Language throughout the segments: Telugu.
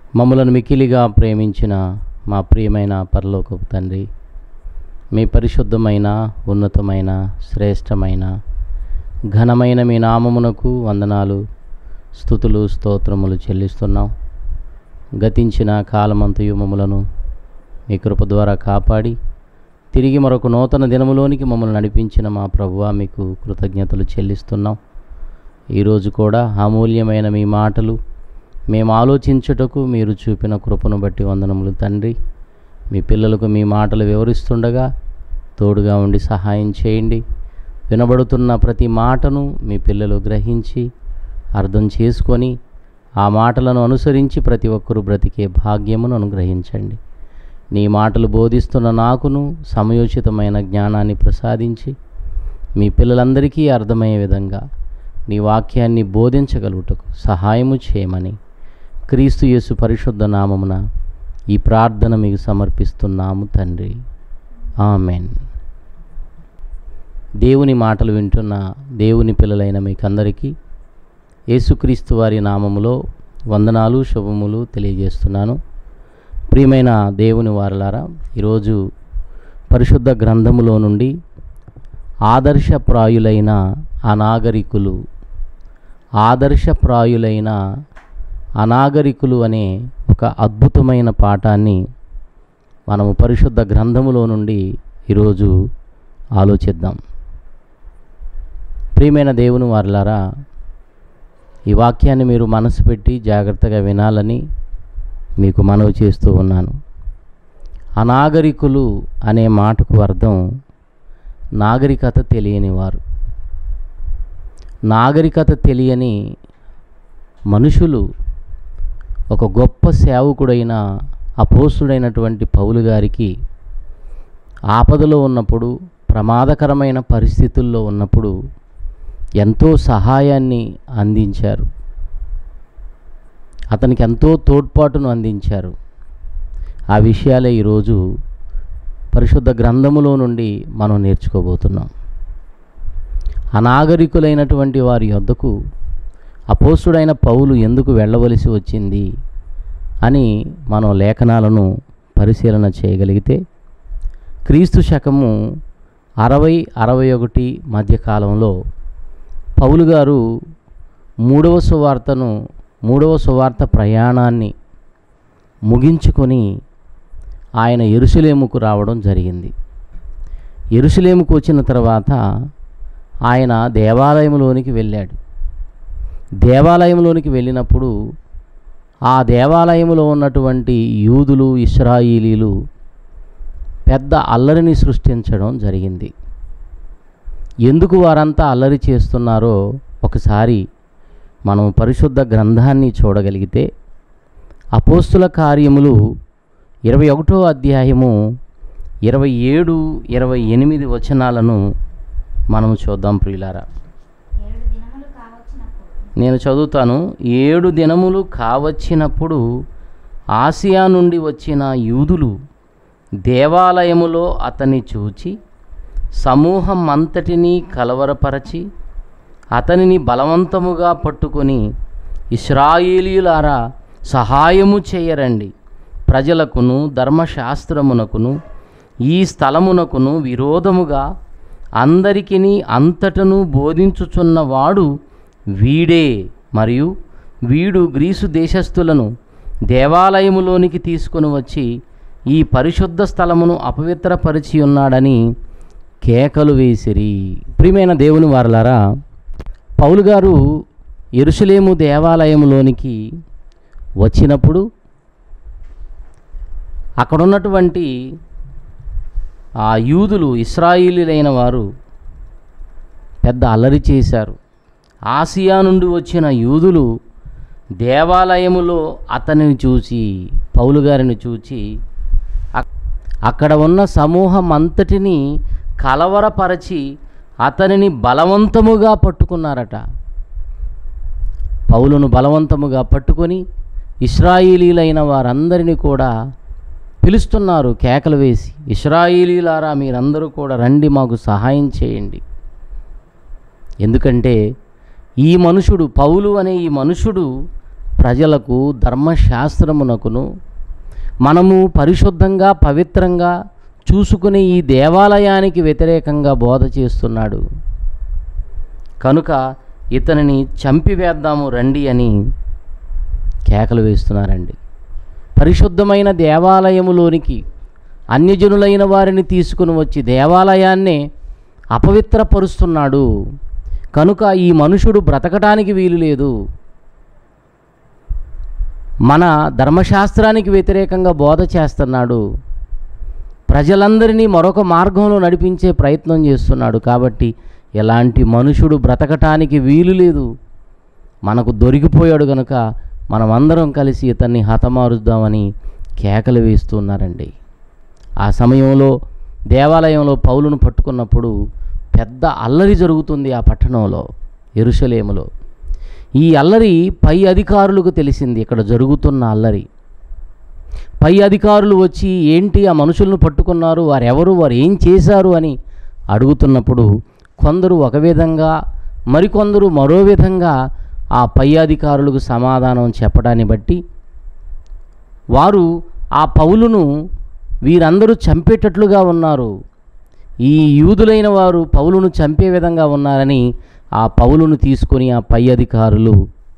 మమ్మలను మికిలిగా ప్రేమించిన మా ప్రియమైన పరలోకపు తండ్రి మీ పరిశుద్ధమైన ఉన్నతమైన శ్రేష్టమైన ఘనమైన మీ నామమునకు వందనాలు స్థుతులు స్తోత్రములు చెల్లిస్తున్నాం గతించిన కాలమంతయు మమ్మలను మీ కృప ద్వారా కాపాడి తిరిగి మరొక నూతన దినములోనికి మమ్మల్ని నడిపించిన మా ప్రభువా మీకు కృతజ్ఞతలు చెల్లిస్తున్నాం ఈరోజు కూడా అమూల్యమైన మీ మాటలు మేము ఆలోచించుటకు మీరు చూపిన కృపను బట్టి వందనములు తండ్రి మీ పిల్లలకు మీ మాటలు వివరిస్తుండగా తోడుగా ఉండి సహాయం చేయండి వినబడుతున్న ప్రతి మాటను మీ పిల్లలు గ్రహించి అర్థం చేసుకొని ఆ మాటలను అనుసరించి ప్రతి ఒక్కరూ బ్రతికే భాగ్యమును అనుగ్రహించండి నీ మాటలు బోధిస్తున్న నాకును సమయోచితమైన జ్ఞానాన్ని ప్రసాదించి మీ పిల్లలందరికీ అర్థమయ్యే విధంగా నీ వాక్యాన్ని బోధించగలుగుటకు సహాయము చేయమని క్రీస్తు యేసు పరిశుద్ధ నామమున ఈ ప్రార్థన మీకు సమర్పిస్తున్నాము తండ్రి ఆమెన్ దేవుని మాటలు వింటున్న దేవుని పిల్లలైన మీకందరికీ యేసుక్రీస్తు వారి నామములో వందనాలు శుభములు తెలియజేస్తున్నాను ప్రియమైన దేవుని వారలారా ఈరోజు పరిశుద్ధ గ్రంథములో నుండి ఆదర్శప్రాయులైన అనాగరికులు ఆదర్శప్రాయులైన అనాగరికులు అనే ఒక అద్భుతమైన పాఠాన్ని మనము పరిశుద్ధ గ్రంథములో నుండి ఈరోజు ఆలోచిద్దాం ప్రియమైన దేవుని వారలారా ఈ వాక్యాన్ని మీరు మనసు పెట్టి జాగ్రత్తగా వినాలని మీకు మనవి చేస్తూ ఉన్నాను అనాగరికులు అనే మాటకు అర్థం నాగరికత తెలియని వారు నాగరికత తెలియని మనుషులు ఒక గొప్ప సేవకుడైన అపోసుడైనటువంటి పౌలు గారికి ఆపదలో ఉన్నప్పుడు ప్రమాదకరమైన పరిస్థితుల్లో ఉన్నప్పుడు ఎంతో సహాయాన్ని అందించారు అతనికి ఎంతో తోడ్పాటును అందించారు ఆ విషయాలే ఈరోజు పరిశుద్ధ గ్రంథములో నుండి మనం నేర్చుకోబోతున్నాం అనాగరికులైనటువంటి వారి యొద్దకు అపోసుడైన పౌలు ఎందుకు వెళ్ళవలసి వచ్చింది అని మనం లేఖనాలను పరిశీలన చేయగలిగితే క్రీస్తు శకము అరవై అరవై ఒకటి మధ్యకాలంలో పౌలు గారు మూడవ సువార్తను మూడవ సువార్త ప్రయాణాన్ని ముగించుకొని ఆయన ఎరుసలేముకు రావడం జరిగింది ఎరుసలేముకు వచ్చిన తర్వాత ఆయన దేవాలయంలోనికి వెళ్ళాడు దేవాలయంలోనికి వెళ్ళినప్పుడు ఆ దేవాలయంలో ఉన్నటువంటి యూదులు ఇస్రాయిలీలు పెద్ద అల్లరిని సృష్టించడం జరిగింది ఎందుకు వారంతా అల్లరి చేస్తున్నారో ఒకసారి మనం పరిశుద్ధ గ్రంథాన్ని చూడగలిగితే అపోస్తుల కార్యములు ఇరవై ఒకటో అధ్యాయము ఇరవై ఏడు ఇరవై ఎనిమిది వచనాలను మనం చూద్దాం ప్రియులారా ఏడు దినములు కావచ్చినప్పుడు నేను చదువుతాను ఏడు దినములు కావచ్చినప్పుడు ఆసియా నుండి వచ్చిన యూదులు దేవాలయములో అతన్ని చూచి సమూహం అంతటినీ కలవరపరచి అతనిని బలవంతముగా పట్టుకొని ఇస్రాయేలీయులారా సహాయము చేయరండి ప్రజలకును ధర్మశాస్త్రమునకును ఈ స్థలమునకును విరోధముగా అందరికిని అంతటను బోధించుచున్నవాడు వీడే మరియు వీడు గ్రీసు దేశస్థులను దేవాలయములోనికి తీసుకొని వచ్చి ఈ పరిశుద్ధ స్థలమును అపవిత్రపరిచి ఉన్నాడని కేకలు వేసిరి ప్రియమైన దేవుని వారలారా పౌలు గారు ఎరుసలేము దేవాలయంలోనికి వచ్చినప్పుడు అక్కడ ఉన్నటువంటి ఆ యూదులు ఇస్రాయిలీలైన వారు పెద్ద అల్లరి చేశారు ఆసియా నుండి వచ్చిన యూదులు దేవాలయములో అతనిని చూసి పౌలు గారిని చూచి అక్- అక్కడ ఉన్న సమూహం అంతటిని కలవరపరచి అతనిని బలవంతముగా పట్టుకున్నారట పౌలును బలవంతముగా పట్టుకొని ఇస్రాయిలీలైన వారందరినీ కూడా పిలుస్తున్నారు కేకలు వేసి ఇస్రాయిలీలారా మీరందరూ కూడా రండి మాకు సహాయం చేయండి ఎందుకంటే ఈ మనుషుడు పౌలు అనే ఈ మనుషుడు ప్రజలకు ధర్మశాస్త్రమునకును మనము పరిశుద్ధంగా పవిత్రంగా చూసుకునే ఈ దేవాలయానికి వ్యతిరేకంగా బోధ చేస్తున్నాడు కనుక ఇతనిని చంపివేద్దాము రండి అని కేకలు వేస్తున్నారండి పరిశుద్ధమైన దేవాలయములోనికి అన్యజనులైన వారిని తీసుకుని వచ్చి దేవాలయాన్నే అపవిత్రపరుస్తున్నాడు కనుక ఈ మనుషుడు బ్రతకటానికి వీలు లేదు మన ధర్మశాస్త్రానికి వ్యతిరేకంగా బోధ చేస్తున్నాడు ప్రజలందరినీ మరొక మార్గంలో నడిపించే ప్రయత్నం చేస్తున్నాడు కాబట్టి ఎలాంటి మనుషుడు బ్రతకటానికి వీలు లేదు మనకు దొరికిపోయాడు గనుక మనమందరం కలిసి ఇతన్ని హతమారుద్దామని కేకలు వేస్తున్నారండి ఆ సమయంలో దేవాలయంలో పౌలును పట్టుకున్నప్పుడు పెద్ద అల్లరి జరుగుతుంది ఆ పట్టణంలో ఎరుషలేములో ఈ అల్లరి పై అధికారులకు తెలిసింది ఇక్కడ జరుగుతున్న అల్లరి పై అధికారులు వచ్చి ఏంటి ఆ మనుషులను పట్టుకున్నారు వారెవరు వారు ఏం చేశారు అని అడుగుతున్నప్పుడు కొందరు ఒక విధంగా మరికొందరు మరో విధంగా ఆ పై అధికారులకు సమాధానం చెప్పడాన్ని బట్టి వారు ఆ పౌలును వీరందరూ చంపేటట్లుగా ఉన్నారు ఈ యూదులైన వారు పౌలును చంపే విధంగా ఉన్నారని ఆ పౌలును తీసుకొని ఆ పై అధికారులు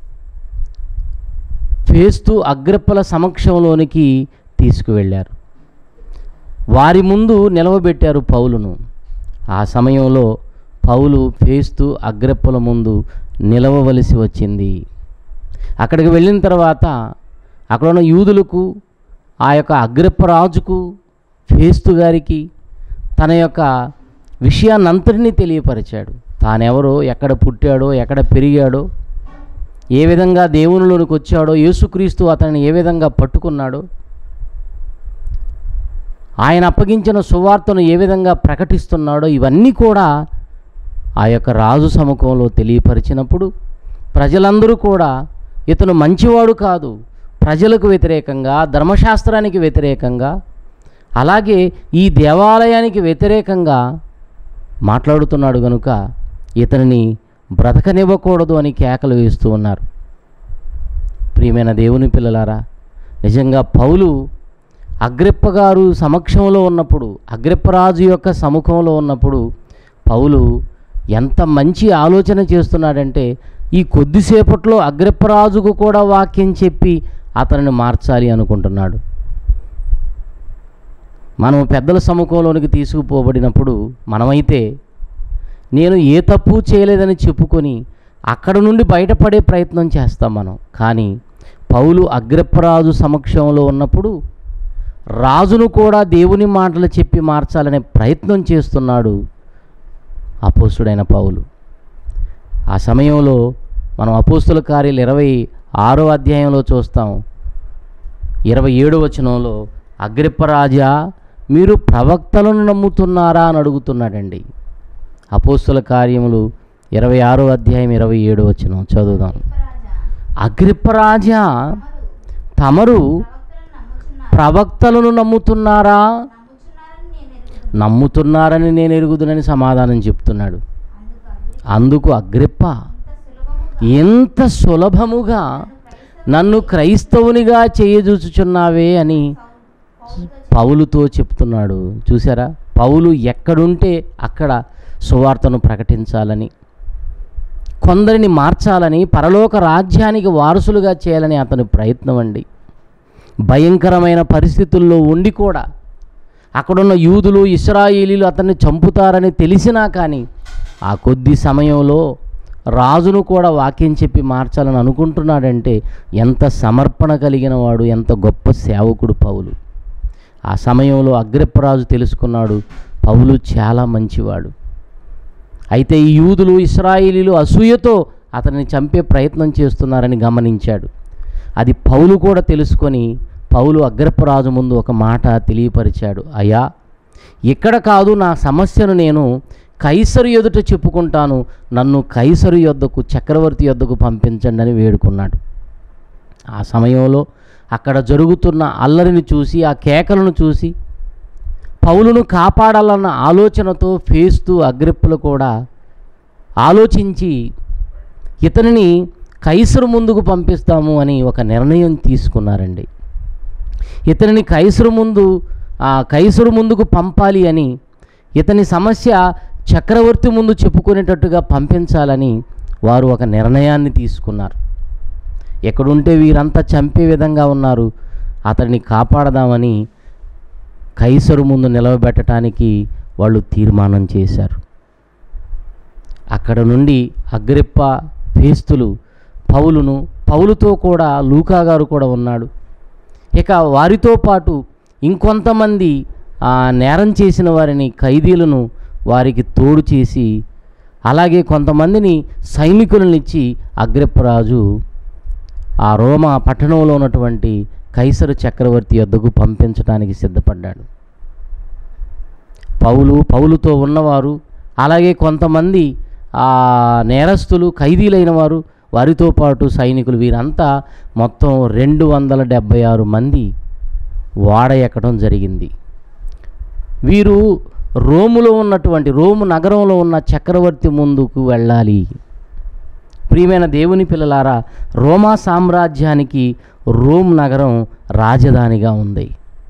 ఫేస్తు అగ్రప్పల సమక్షంలోనికి తీసుకువెళ్ళారు వారి ముందు నిలవబెట్టారు పౌలును ఆ సమయంలో పౌలు ఫేస్తు అగ్రప్పల ముందు నిలవవలసి వచ్చింది అక్కడికి వెళ్ళిన తర్వాత అక్కడ ఉన్న యూదులకు ఆ యొక్క అగ్రప్ప రాజుకు ఫేస్తు గారికి తన యొక్క విషయాన్నంతటినీ తెలియపరిచాడు తానెవరో ఎక్కడ పుట్టాడో ఎక్కడ పెరిగాడో ఏ విధంగా దేవునిలోనికి వచ్చాడో యేసుక్రీస్తు అతన్ని ఏ విధంగా పట్టుకున్నాడో ఆయన అప్పగించిన సువార్తను ఏ విధంగా ప్రకటిస్తున్నాడో ఇవన్నీ కూడా ఆ యొక్క రాజు సముఖంలో తెలియపరిచినప్పుడు ప్రజలందరూ కూడా ఇతను మంచివాడు కాదు ప్రజలకు వ్యతిరేకంగా ధర్మశాస్త్రానికి వ్యతిరేకంగా అలాగే ఈ దేవాలయానికి వ్యతిరేకంగా మాట్లాడుతున్నాడు గనుక ఇతనిని బ్రతకనివ్వకూడదు అని కేకలు వేస్తూ ఉన్నారు ప్రియమైన దేవుని పిల్లలారా నిజంగా పౌలు అగ్రిప్ప గారు సమక్షంలో ఉన్నప్పుడు అగ్రిప్పరాజు యొక్క సముఖంలో ఉన్నప్పుడు పౌలు ఎంత మంచి ఆలోచన చేస్తున్నాడంటే ఈ కొద్దిసేపట్లో అగ్రిప్పరాజుకు కూడా వాక్యం చెప్పి అతనిని మార్చాలి అనుకుంటున్నాడు మనం పెద్దల సముఖంలోనికి తీసుకుపోబడినప్పుడు మనమైతే నేను ఏ తప్పు చేయలేదని చెప్పుకొని అక్కడ నుండి బయటపడే ప్రయత్నం చేస్తాం మనం కానీ పౌలు అగ్రప్పరాజు సమక్షంలో ఉన్నప్పుడు రాజును కూడా దేవుని మాటలు చెప్పి మార్చాలనే ప్రయత్నం చేస్తున్నాడు అపోస్తుడైన పౌలు ఆ సమయంలో మనం అపోస్తుల కార్యాలు ఇరవై ఆరో అధ్యాయంలో చూస్తాం ఇరవై ఏడు వచనంలో అగ్రిప్పరాజా మీరు ప్రవక్తలను నమ్ముతున్నారా అని అడుగుతున్నాడండి అపోస్తుల కార్యములు ఇరవై ఆరో అధ్యాయం ఇరవై ఏడు వచనం చదువుదాం రాజా అగ్రిప్పరాజా తమరు తమరు ప్రవక్తలను నమ్ముచున్నారు ప్రవక్తలను నమ్ముతున్నారా నమ్ముచున్నారని నేను ఎరుగుదును నమ్ముతున్నారని నేను ఎరుగుదునని సమాధానం చెప్తున్నాడు అందుకు అందుకు అగ్రిప్ప అగ్రిప్ప ఇంత ఎంత సులభముగా సులభముగా నన్ను క్రైస్తవునిగా చేయజూచుచున్నావే అని పౌలుతో చెప్తున్నాడు చూసారా పౌలు ఎక్కడుంటే అక్కడ సువార్తను ప్రకటించాలని కొందరిని మార్చాలని పరలోక రాజ్యానికి వారసులుగా చేయాలని అతని ప్రయత్నం అండి భయంకరమైన పరిస్థితుల్లో ఉండి కూడా అక్కడున్న యూదులు ఇస్రాయేలీలు అతన్ని చంపుతారని తెలిసినా కానీ ఆ కొద్ది సమయంలో రాజును కూడా వాక్యం చెప్పి మార్చాలని అనుకుంటున్నాడంటే ఎంత సమర్పణ కలిగిన వాడు ఎంత గొప్ప సేవకుడు పౌలు ఆ సమయంలో అగ్రిప్పరాజు తెలుసుకున్నాడు పౌలు చాలా మంచివాడు అయితే ఈ యూదులు ఇస్రాయేలీలు అసూయతో అతన్ని చంపే ప్రయత్నం చేస్తున్నారని గమనించాడు అది పౌలు కూడా తెలుసుకొని పౌలు అగ్రప్పరాజు ముందు ఒక మాట తెలియపరిచాడు అయ్యా ఇక్కడ కాదు నా సమస్యను నేను కైసరు ఎదుట చెప్పుకుంటాను నన్ను కైసరు యొద్దకు చక్రవర్తి యొద్దకు పంపించండి అని వేడుకున్నాడు ఆ సమయంలో అక్కడ జరుగుతున్న అల్లరిని చూసి ఆ కేకలను చూసి పౌలును కాపాడాలన్న ఆలోచనతో ఫేస్తూ అగ్రిప్పులు కూడా ఆలోచించి ఇతనిని కైసరు ముందుకు పంపిస్తాము అని ఒక నిర్ణయం తీసుకున్నారండి ఇతనిని కైసరు ముందు ఆ కైసరు ముందుకు పంపాలి అని ఇతని సమస్య చక్రవర్తి ముందు చెప్పుకునేటట్టుగా పంపించాలని వారు ఒక నిర్ణయాన్ని తీసుకున్నారు ఎక్కడుంటే వీరంతా చంపే విధంగా ఉన్నారు అతడిని కాపాడదామని కైసరు ముందు నిలవబెట్టడానికి వాళ్ళు తీర్మానం చేశారు అక్కడ నుండి అగ్రిప్ప ఫేస్తులు పౌలును పౌలుతో కూడా లూకా గారు కూడా ఉన్నాడు ఇక వారితో పాటు ఇంకొంతమంది ఆ నేరం చేసిన వారిని ఖైదీలను వారికి తోడు చేసి అలాగే కొంతమందిని సైనికులను ఇచ్చి అగ్రిప్పరాజు ఆ రోమా పట్టణంలో ఉన్నటువంటి కైసరు చక్రవర్తి యొద్దకు పంపించడానికి సిద్ధపడ్డాడు పౌలు పౌలుతో ఉన్నవారు అలాగే కొంతమంది ఆ నేరస్తులు ఖైదీలైన వారు వారితో పాటు సైనికులు వీరంతా మొత్తం రెండు వందల డెబ్భై ఆరు మంది వాడ ఎక్కడం జరిగింది వీరు రోములో ఉన్నటువంటి రోము నగరంలో ఉన్న చక్రవర్తి ముందుకు వెళ్ళాలి ప్రియమైన దేవుని పిల్లలారా రోమా సామ్రాజ్యానికి రోమ్ నగరం రాజధానిగా ఉంది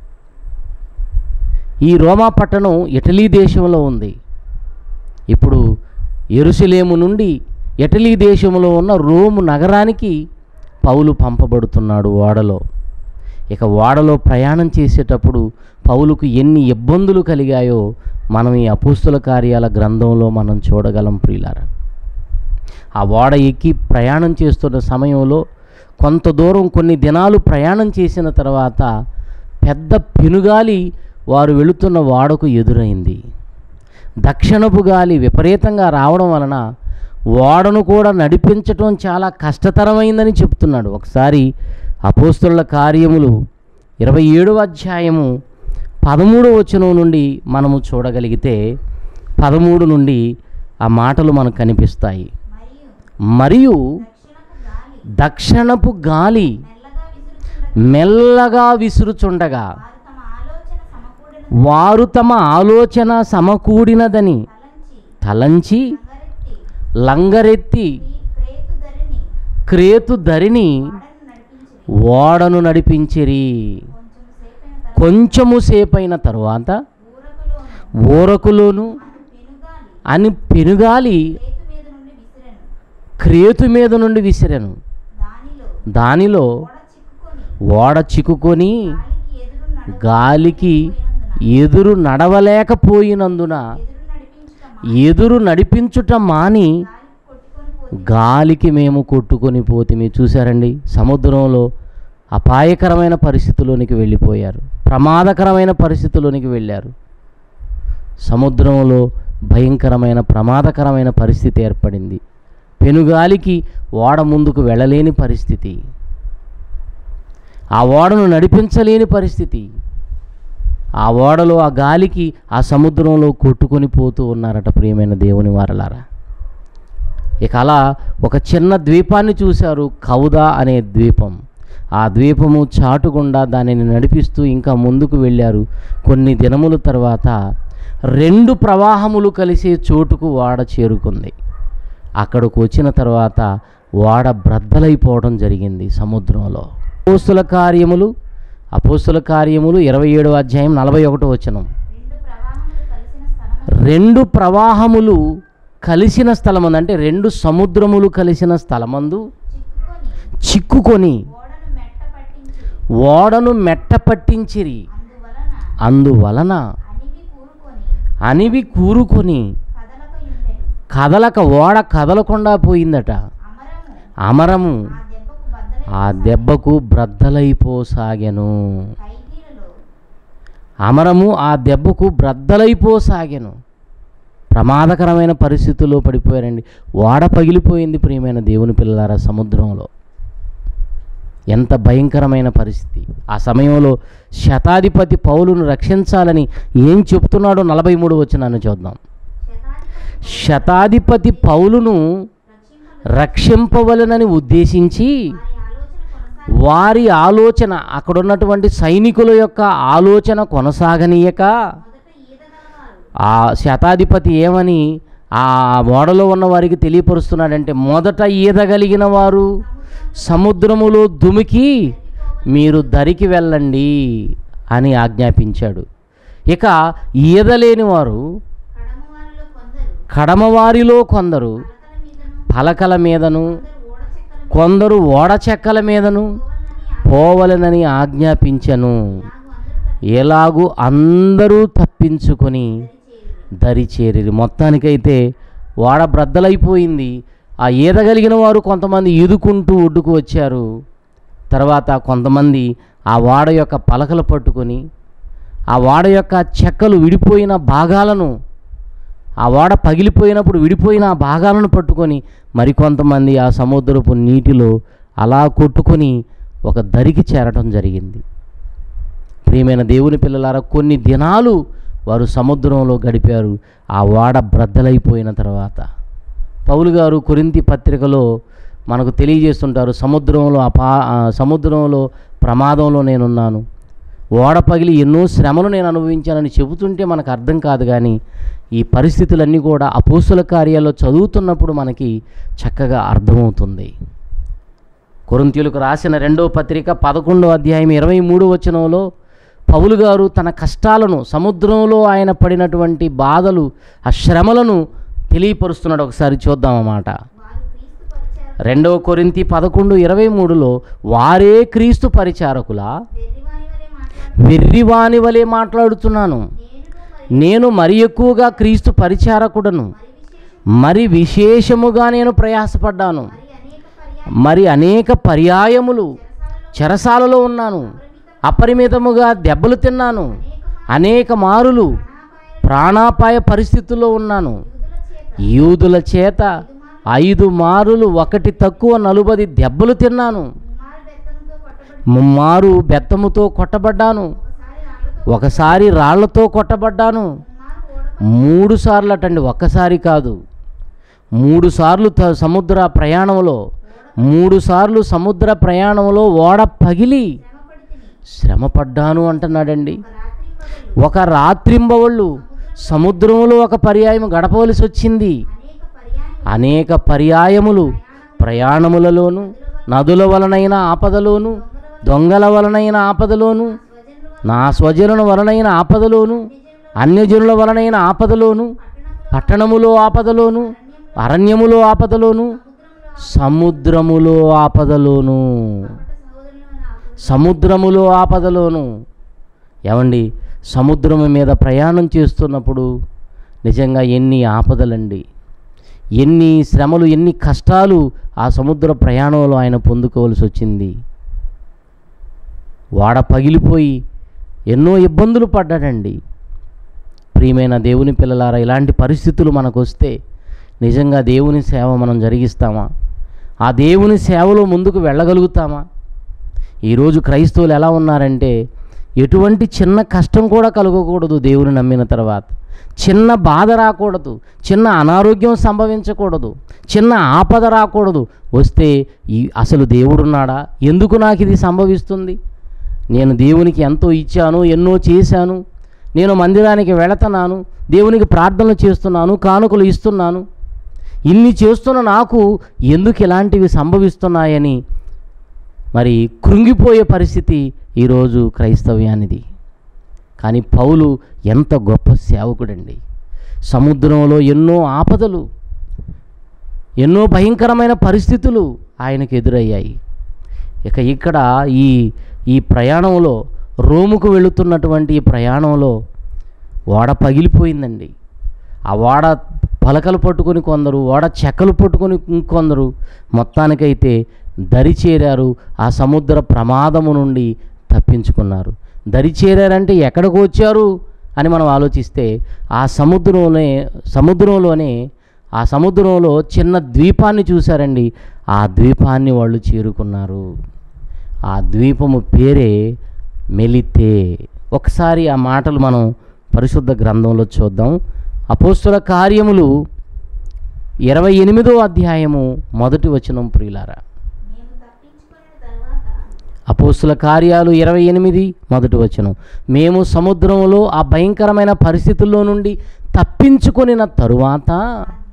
ఈ రోమా పట్టణం ఇటలీ దేశంలో ఉంది ఇప్పుడు ఎరుసలేము నుండి ఇటలీ దేశంలో ఉన్న రోము నగరానికి పౌలు పంపబడుతున్నాడు ఓడలో ఇక ఓడలో ప్రయాణం చేసేటప్పుడు పౌలుకు ఎన్ని ఇబ్బందులు కలిగాయో మనం ఈ అపుస్తుల కార్యాల గ్రంథంలో మనం చూడగలం ప్రియులారా ఆ ఓడ ఎక్కి ప్రయాణం చేస్తున్న సమయంలో కొంత దూరం కొన్ని దినాలు ప్రయాణం చేసిన తర్వాత పెద్ద పెనుగాలి వారు వెళుతున్న ఓడకు ఎదురైంది దక్షిణపు గాలి విపరీతంగా రావడం వలన ఓడను కూడా నడిపించటం చాలా కష్టతరమైందని చెప్తున్నాడు ఒకసారి అపోస్తుల కార్యములు ఇరవై ఏడవ అధ్యాయము పదమూడవ వచనం నుండి మనము చూడగలిగితే పదమూడు నుండి ఆ మాటలు మనకు కనిపిస్తాయి మరియు మరియు దక్షిణపు గాలి దక్షిణపు గాలి మెల్లగా విసురుచుండగా మెల్లగా విసురుచుండగా వారు తమ ఆలోచన వారు తమ ఆలోచన సమకూడినదని తలంచి తలంచి లంగరెత్తి లంగరెత్తి ఈ క్రేతు ధరిని క్రేతు ధరిని వాడను నడిపించి ఓడను నడిపించిరి కొంచెం సేపైన తర్వాత కొంచెము సేపైన తరువాత ఊరకులోను ఊరకులోను పెనుగాలి అని పెనుగాలి క్రేతు మీద నుండి విసిరెను క్రేతు మీద నుండి విసిరెను దానిలో దానిలో ఓడ చిక్కుకొని ఓడ చిక్కుకొని గాలికి ఎదురు నడవ గాలికి ఎదురు నడవలేకపోయినందున ఎదురు నడిపించుట ఎదురు నడిపించుట మాని గాలికి కొట్టుకొని పోయి గాలికి మేము కొట్టుకొని పోతిమి చూశారండి సముద్రంలో అపాయకరమైన పరిస్థితిలోనికి వెళ్ళిపోయారు ప్రమాదకరమైన పరిస్థితిలోనికి వెళ్ళారు సముద్రంలో భయంకరమైన ప్రమాదకరమైన పరిస్థితి ఏర్పడింది పెనుగాలికి ఓడ ముందుకు వెళ్ళలేని పరిస్థితి ఆ ఓడను నడిపించలేని పరిస్థితి ఆ ఓడలో ఆ గాలికి ఆ సముద్రంలో కొట్టుకొని పోతూ ఉన్నారట ప్రియమైన దేవుని వారలారా ఇక అలా ఒక చిన్న ద్వీపాన్ని చూశారు కౌదా అనే ద్వీపం ఆ ద్వీపము చాటుగుండా దానిని నడిపిస్తూ ఇంకా ముందుకు వెళ్ళారు కొన్ని దినముల తర్వాత రెండు ప్రవాహములు కలిసే చోటుకు వాడ చేరుకుంది అక్కడికి వచ్చిన తర్వాత వాడ బ్రద్దలైపోవడం జరిగింది సముద్రంలో అపోస్తుల కార్యములు అపోస్తుల కార్యములు ఇరవై ఏడవ అధ్యాయం నలభై ఒకటో వచనం రెండు ప్రవాహములు కలిసిన స్థలము రెండు ప్రవాహములు కలిసిన స్థలమందు అంటే రెండు సముద్రములు కలిసిన స్థలమందు చిక్కుకొని చిక్కుకొని ఓడను మెట్ట పట్టించి ఓడను మెట్ట పట్టించిరి అందువలన అందువలన అనివి కూరుకొని అనివి కూరుకొని కదలక ఉండెను కదలక ఓడ కదలకుండా పోయిందట అమరము అమరము ఆ దెబ్బకు బద్దలై ఆ దెబ్బకు బ్రద్దలైపోసాగెను ఖైదీలలో అమరము ఆ దెబ్బకు బ్రద్దలైపోసాగెను ప్రమాదకరమైన పరిస్థితుల్లో పడిపోయారండి ఓడ పగిలిపోయింది ప్రియమైన దేవుని పిల్లలారా సముద్రంలో ఎంత భయంకరమైన పరిస్థితి ఆ సమయంలో శతాధిపతి పౌలును రక్షించాలని ఏం చెప్తున్నాడో నలభై మూడు వచ్చినాను చూద్దాం శతాధిపతి శతాధిపతి పౌలును రక్షింప రక్షింపవలనని ఉద్దేశించి వారి ఆలోచన కొనసాగి వారి ఆలోచన అక్కడున్నటువంటి సైనికుల యొక్క ఆలోచన కొనసాగనీయక మొదట ఈదగలవారు ఆ శతాధిపతి ఏమని ఆ ఓడలో ఉన్న వారికి తెలియపరుస్తున్నాడంటే మొదట ఈదగలిగిన వారు సముద్రములో దుమికి మీరు దరికి వెళ్ళండి అని ఆజ్ఞాపించాడు ఇక ఈదలేని వారు కడమ వారిలో కొందరు కడమవారిలో కొందరు పలకల మీదను పలకల మీదను కొందరు ఓడ చెక్కల కొందరు ఓడ చెక్కల మీదను పోవాలని పోవలనని ఆజ్ఞాపించను ఆగు అందరూ ఎలాగూ అందరూ తప్పించుకొని చేరి దరి చేరిరి మొత్తానికైతే ఓడ బ్రద్దలైపోయింది ఆ ఈదగలిగిన వారు కొంతమంది ఈదుకుంటూ ఒడ్డుకు వచ్చారు తర్వాత కొంతమంది ఆ వాడ యొక్క పలకలు పట్టుకొని ఆ వాడ యొక్క చెక్కలు విడిపోయిన భాగాలను ఆ వాడ పగిలిపోయినప్పుడు విడిపోయిన ఆ భాగాలను పట్టుకొని మరికొంతమంది ఆ సముద్రపు నీటిలో అలా కొట్టుకొని ఒక దరికి చేరటం జరిగింది ప్రియమైన దేవుని పిల్లలారా కొన్ని దినాలు వారు సముద్రంలో గడిపారు ఆ వాడ బ్రద్దలైపోయిన తర్వాత పౌలు గారు కొరింతి పత్రికలో మనకు తెలియజేస్తుంటారు సముద్రంలో అపా ఆ సముద్రంలో ప్రమాదంలో నేనున్నాను ఓడ పగిలి ఎన్నో శ్రమలు నేను అనుభవించానని చెబుతుంటే మనకు అర్థం కాదు కానీ ఈ పరిస్థితులన్నీ కూడా అపోసుల కార్యాల్లో చదువుతున్నప్పుడు మనకి చక్కగా అర్థమవుతుంది కొరింతీయులకు రాసిన రెండవ పత్రిక పదకొండో అధ్యాయం ఇరవై మూడు వచనంలో పౌలు గారు తన కష్టాలను సముద్రంలో ఆయన పడినటువంటి బాధలు ఆ శ్రమలను తెలియపరుస్తున్నాడు ఒకసారి చూద్దామన్నమాట వారు క్రీస్తు పరిచారు రెండవ కొరింతి పదకొండు ఇరవై మూడులో వారే క్రీస్తు పరిచారకుల వెర్రివాని వలె వెర్రివాని వలె మాట్లాడు మాట్లాడుతున్నాను నేను మరి నేను మరి ఎక్కువగా క్రీస్తు పరిచారకుడను మరి విశేషం మరి విశేషముగా నేను ప్రయాసపడ్డాను మరి అనేక మరి అనేక పర్యాయం పర్యాయములు చెరసాలలో ఉన్నాను అపరిమితముగా దెబ్బలు తిన్నాను అనేక మారులు ప్రాణాపాయ పరిస్థితుల్లో ఉన్నాను యూదుల చేత యూదుల చేత ఐదు మారులు ఒకటి తక్కువ నలుబది దెబ్బలు తిన్నాను ముమ్మారు బెత్తంతో కొట్టబడి ముమ్మారు బెత్తముతో కొట్టబడ్డాను ఒకసారి ఒకసారి రాళ్ళతో రాళ్లతో కొట్టబడ్డాను ముమ్మారు ఓడ మూడు సార్లు అటండి ఒక్కసారి కాదు మూడు సార్లు త- సముద్ర ప్రయాణంలో మూడు సార్లు సముద్ర ప్రయాణంలో ఓడ పగిలి శ్రమపడి తిని శ్రమపడ్డాను అంటున్నాడండి ఒక రాత్రి మొదలు ఒక రాత్రింబవళ్ళు సముద్రంలో ఒక పర్యాయం గడపవలసి వచ్చింది అనేక అనేక పర్యాయం పర్యాయములు ప్రయాణములలోను నదుల వలనైన ఆపదలోను దొంగల వలనైన ఆపదలోను స్వజనుల నా స్వజనుల వలనైన ఆపదలోను అన్యజనుల వలనైన ఆపదలోను పట్టణములో ఆపదలోను అరణ్యములో ఆపదలోను సముద్రములో ఆపదలోను సహోదరులను నాకు సముద్రములో ఆపదలోను ఏమండి సముద్రము మీద ప్రయాణం చేస్తున్నప్పుడు నిజంగా ఎన్ని ఆపదలండి ఎన్ని శ్రమలు ఎన్ని కష్టాలు ఆ సముద్ర ప్రయాణంలో ఆయన పొందుకోవాల్సి వచ్చింది వాడ పగిలిపోయి ఎన్నో ఇబ్బందులు పడ్డాడండి ప్రియమైన దేవుని పిల్లలారా ఇలాంటి పరిస్థితులు మనకు వస్తే నిజంగా దేవుని సేవ మనం జరిగిస్తామా ఆ దేవుని సేవలో ముందుకు వెళ్ళగలుగుతామా ఈరోజు క్రైస్తవులు ఎలా ఉన్నారంటే ఎటువంటి చిన్న కష్టం కూడా కలగకూడదు దేవుని నమ్మిన తర్వాత చిన్న బాధ రాకూడదు చిన్న అనారోగ్యం సంభవించకూడదు చిన్న ఆపద రాకూడదు వస్తే ఈ అసలు దేవుడున్నాడా ఎందుకు నాకు ఇది సంభవిస్తుంది నేను దేవునికి ఎంతో ఇచ్చాను ఎన్నో చేశాను నేను మందిరానికి వెళుతున్నాను దేవునికి ప్రార్థనలు చేస్తున్నాను కానుకలు ఇస్తున్నాను ఇన్ని చేస్తున్న నాకు ఎందుకు ఇలాంటివి సంభవిస్తున్నాయని మరి కృంగిపోయే పరిస్థితి ఈరోజు క్రైస్తవ్యానిది కానీ పౌలు ఎంత గొప్ప సేవకుడండి సముద్రంలో ఎన్నో ఆపదలు ఎన్నో భయంకరమైన పరిస్థితులు ఆయనకు ఎదురయ్యాయి ఇక ఇక్కడ ఈ ఈ ప్రయాణంలో రోముకు వెళుతున్నటువంటి ఈ ప్రయాణంలో ఓడ పగిలిపోయిందండి ఆ ఓడ పలకలు పట్టుకొని కొందరు ఓడ చెక్కలు పట్టుకొని ఇంకొందరు మొత్తానికైతే దరి చేరారు ఆ సముద్ర ప్రమాదము నుండి తప్పించుకున్నారు దరి చేరారంటే ఎక్కడికి వచ్చారు అని మనం ఆలోచిస్తే ఆ సముద్రంలోనే సముద్రంలోనే ఆ సముద్రంలో చిన్న ద్వీపాన్ని చూశారండి ఆ ద్వీపాన్ని వాళ్ళు చేరుకున్నారు ఆ ద్వీపము పేరే మెలితే ఒకసారి ఆ మాటలు మనం పరిశుద్ధ గ్రంథంలో చూద్దాం అపోస్తుల కార్యములు ఇరవై ఎనిమిదో అధ్యాయము మొదటి వచనం ప్రియులారా మేము తప్పించుకున్న తర్వాత అపోస్తుల కార్యాలు ఇరవై ఎనిమిది మొదటి వచనం మేము సముద్రంలో ఆ భయంకరమైన పరిస్థితుల్లో నుండి తప్పించుకొనిన తరువాత ఆ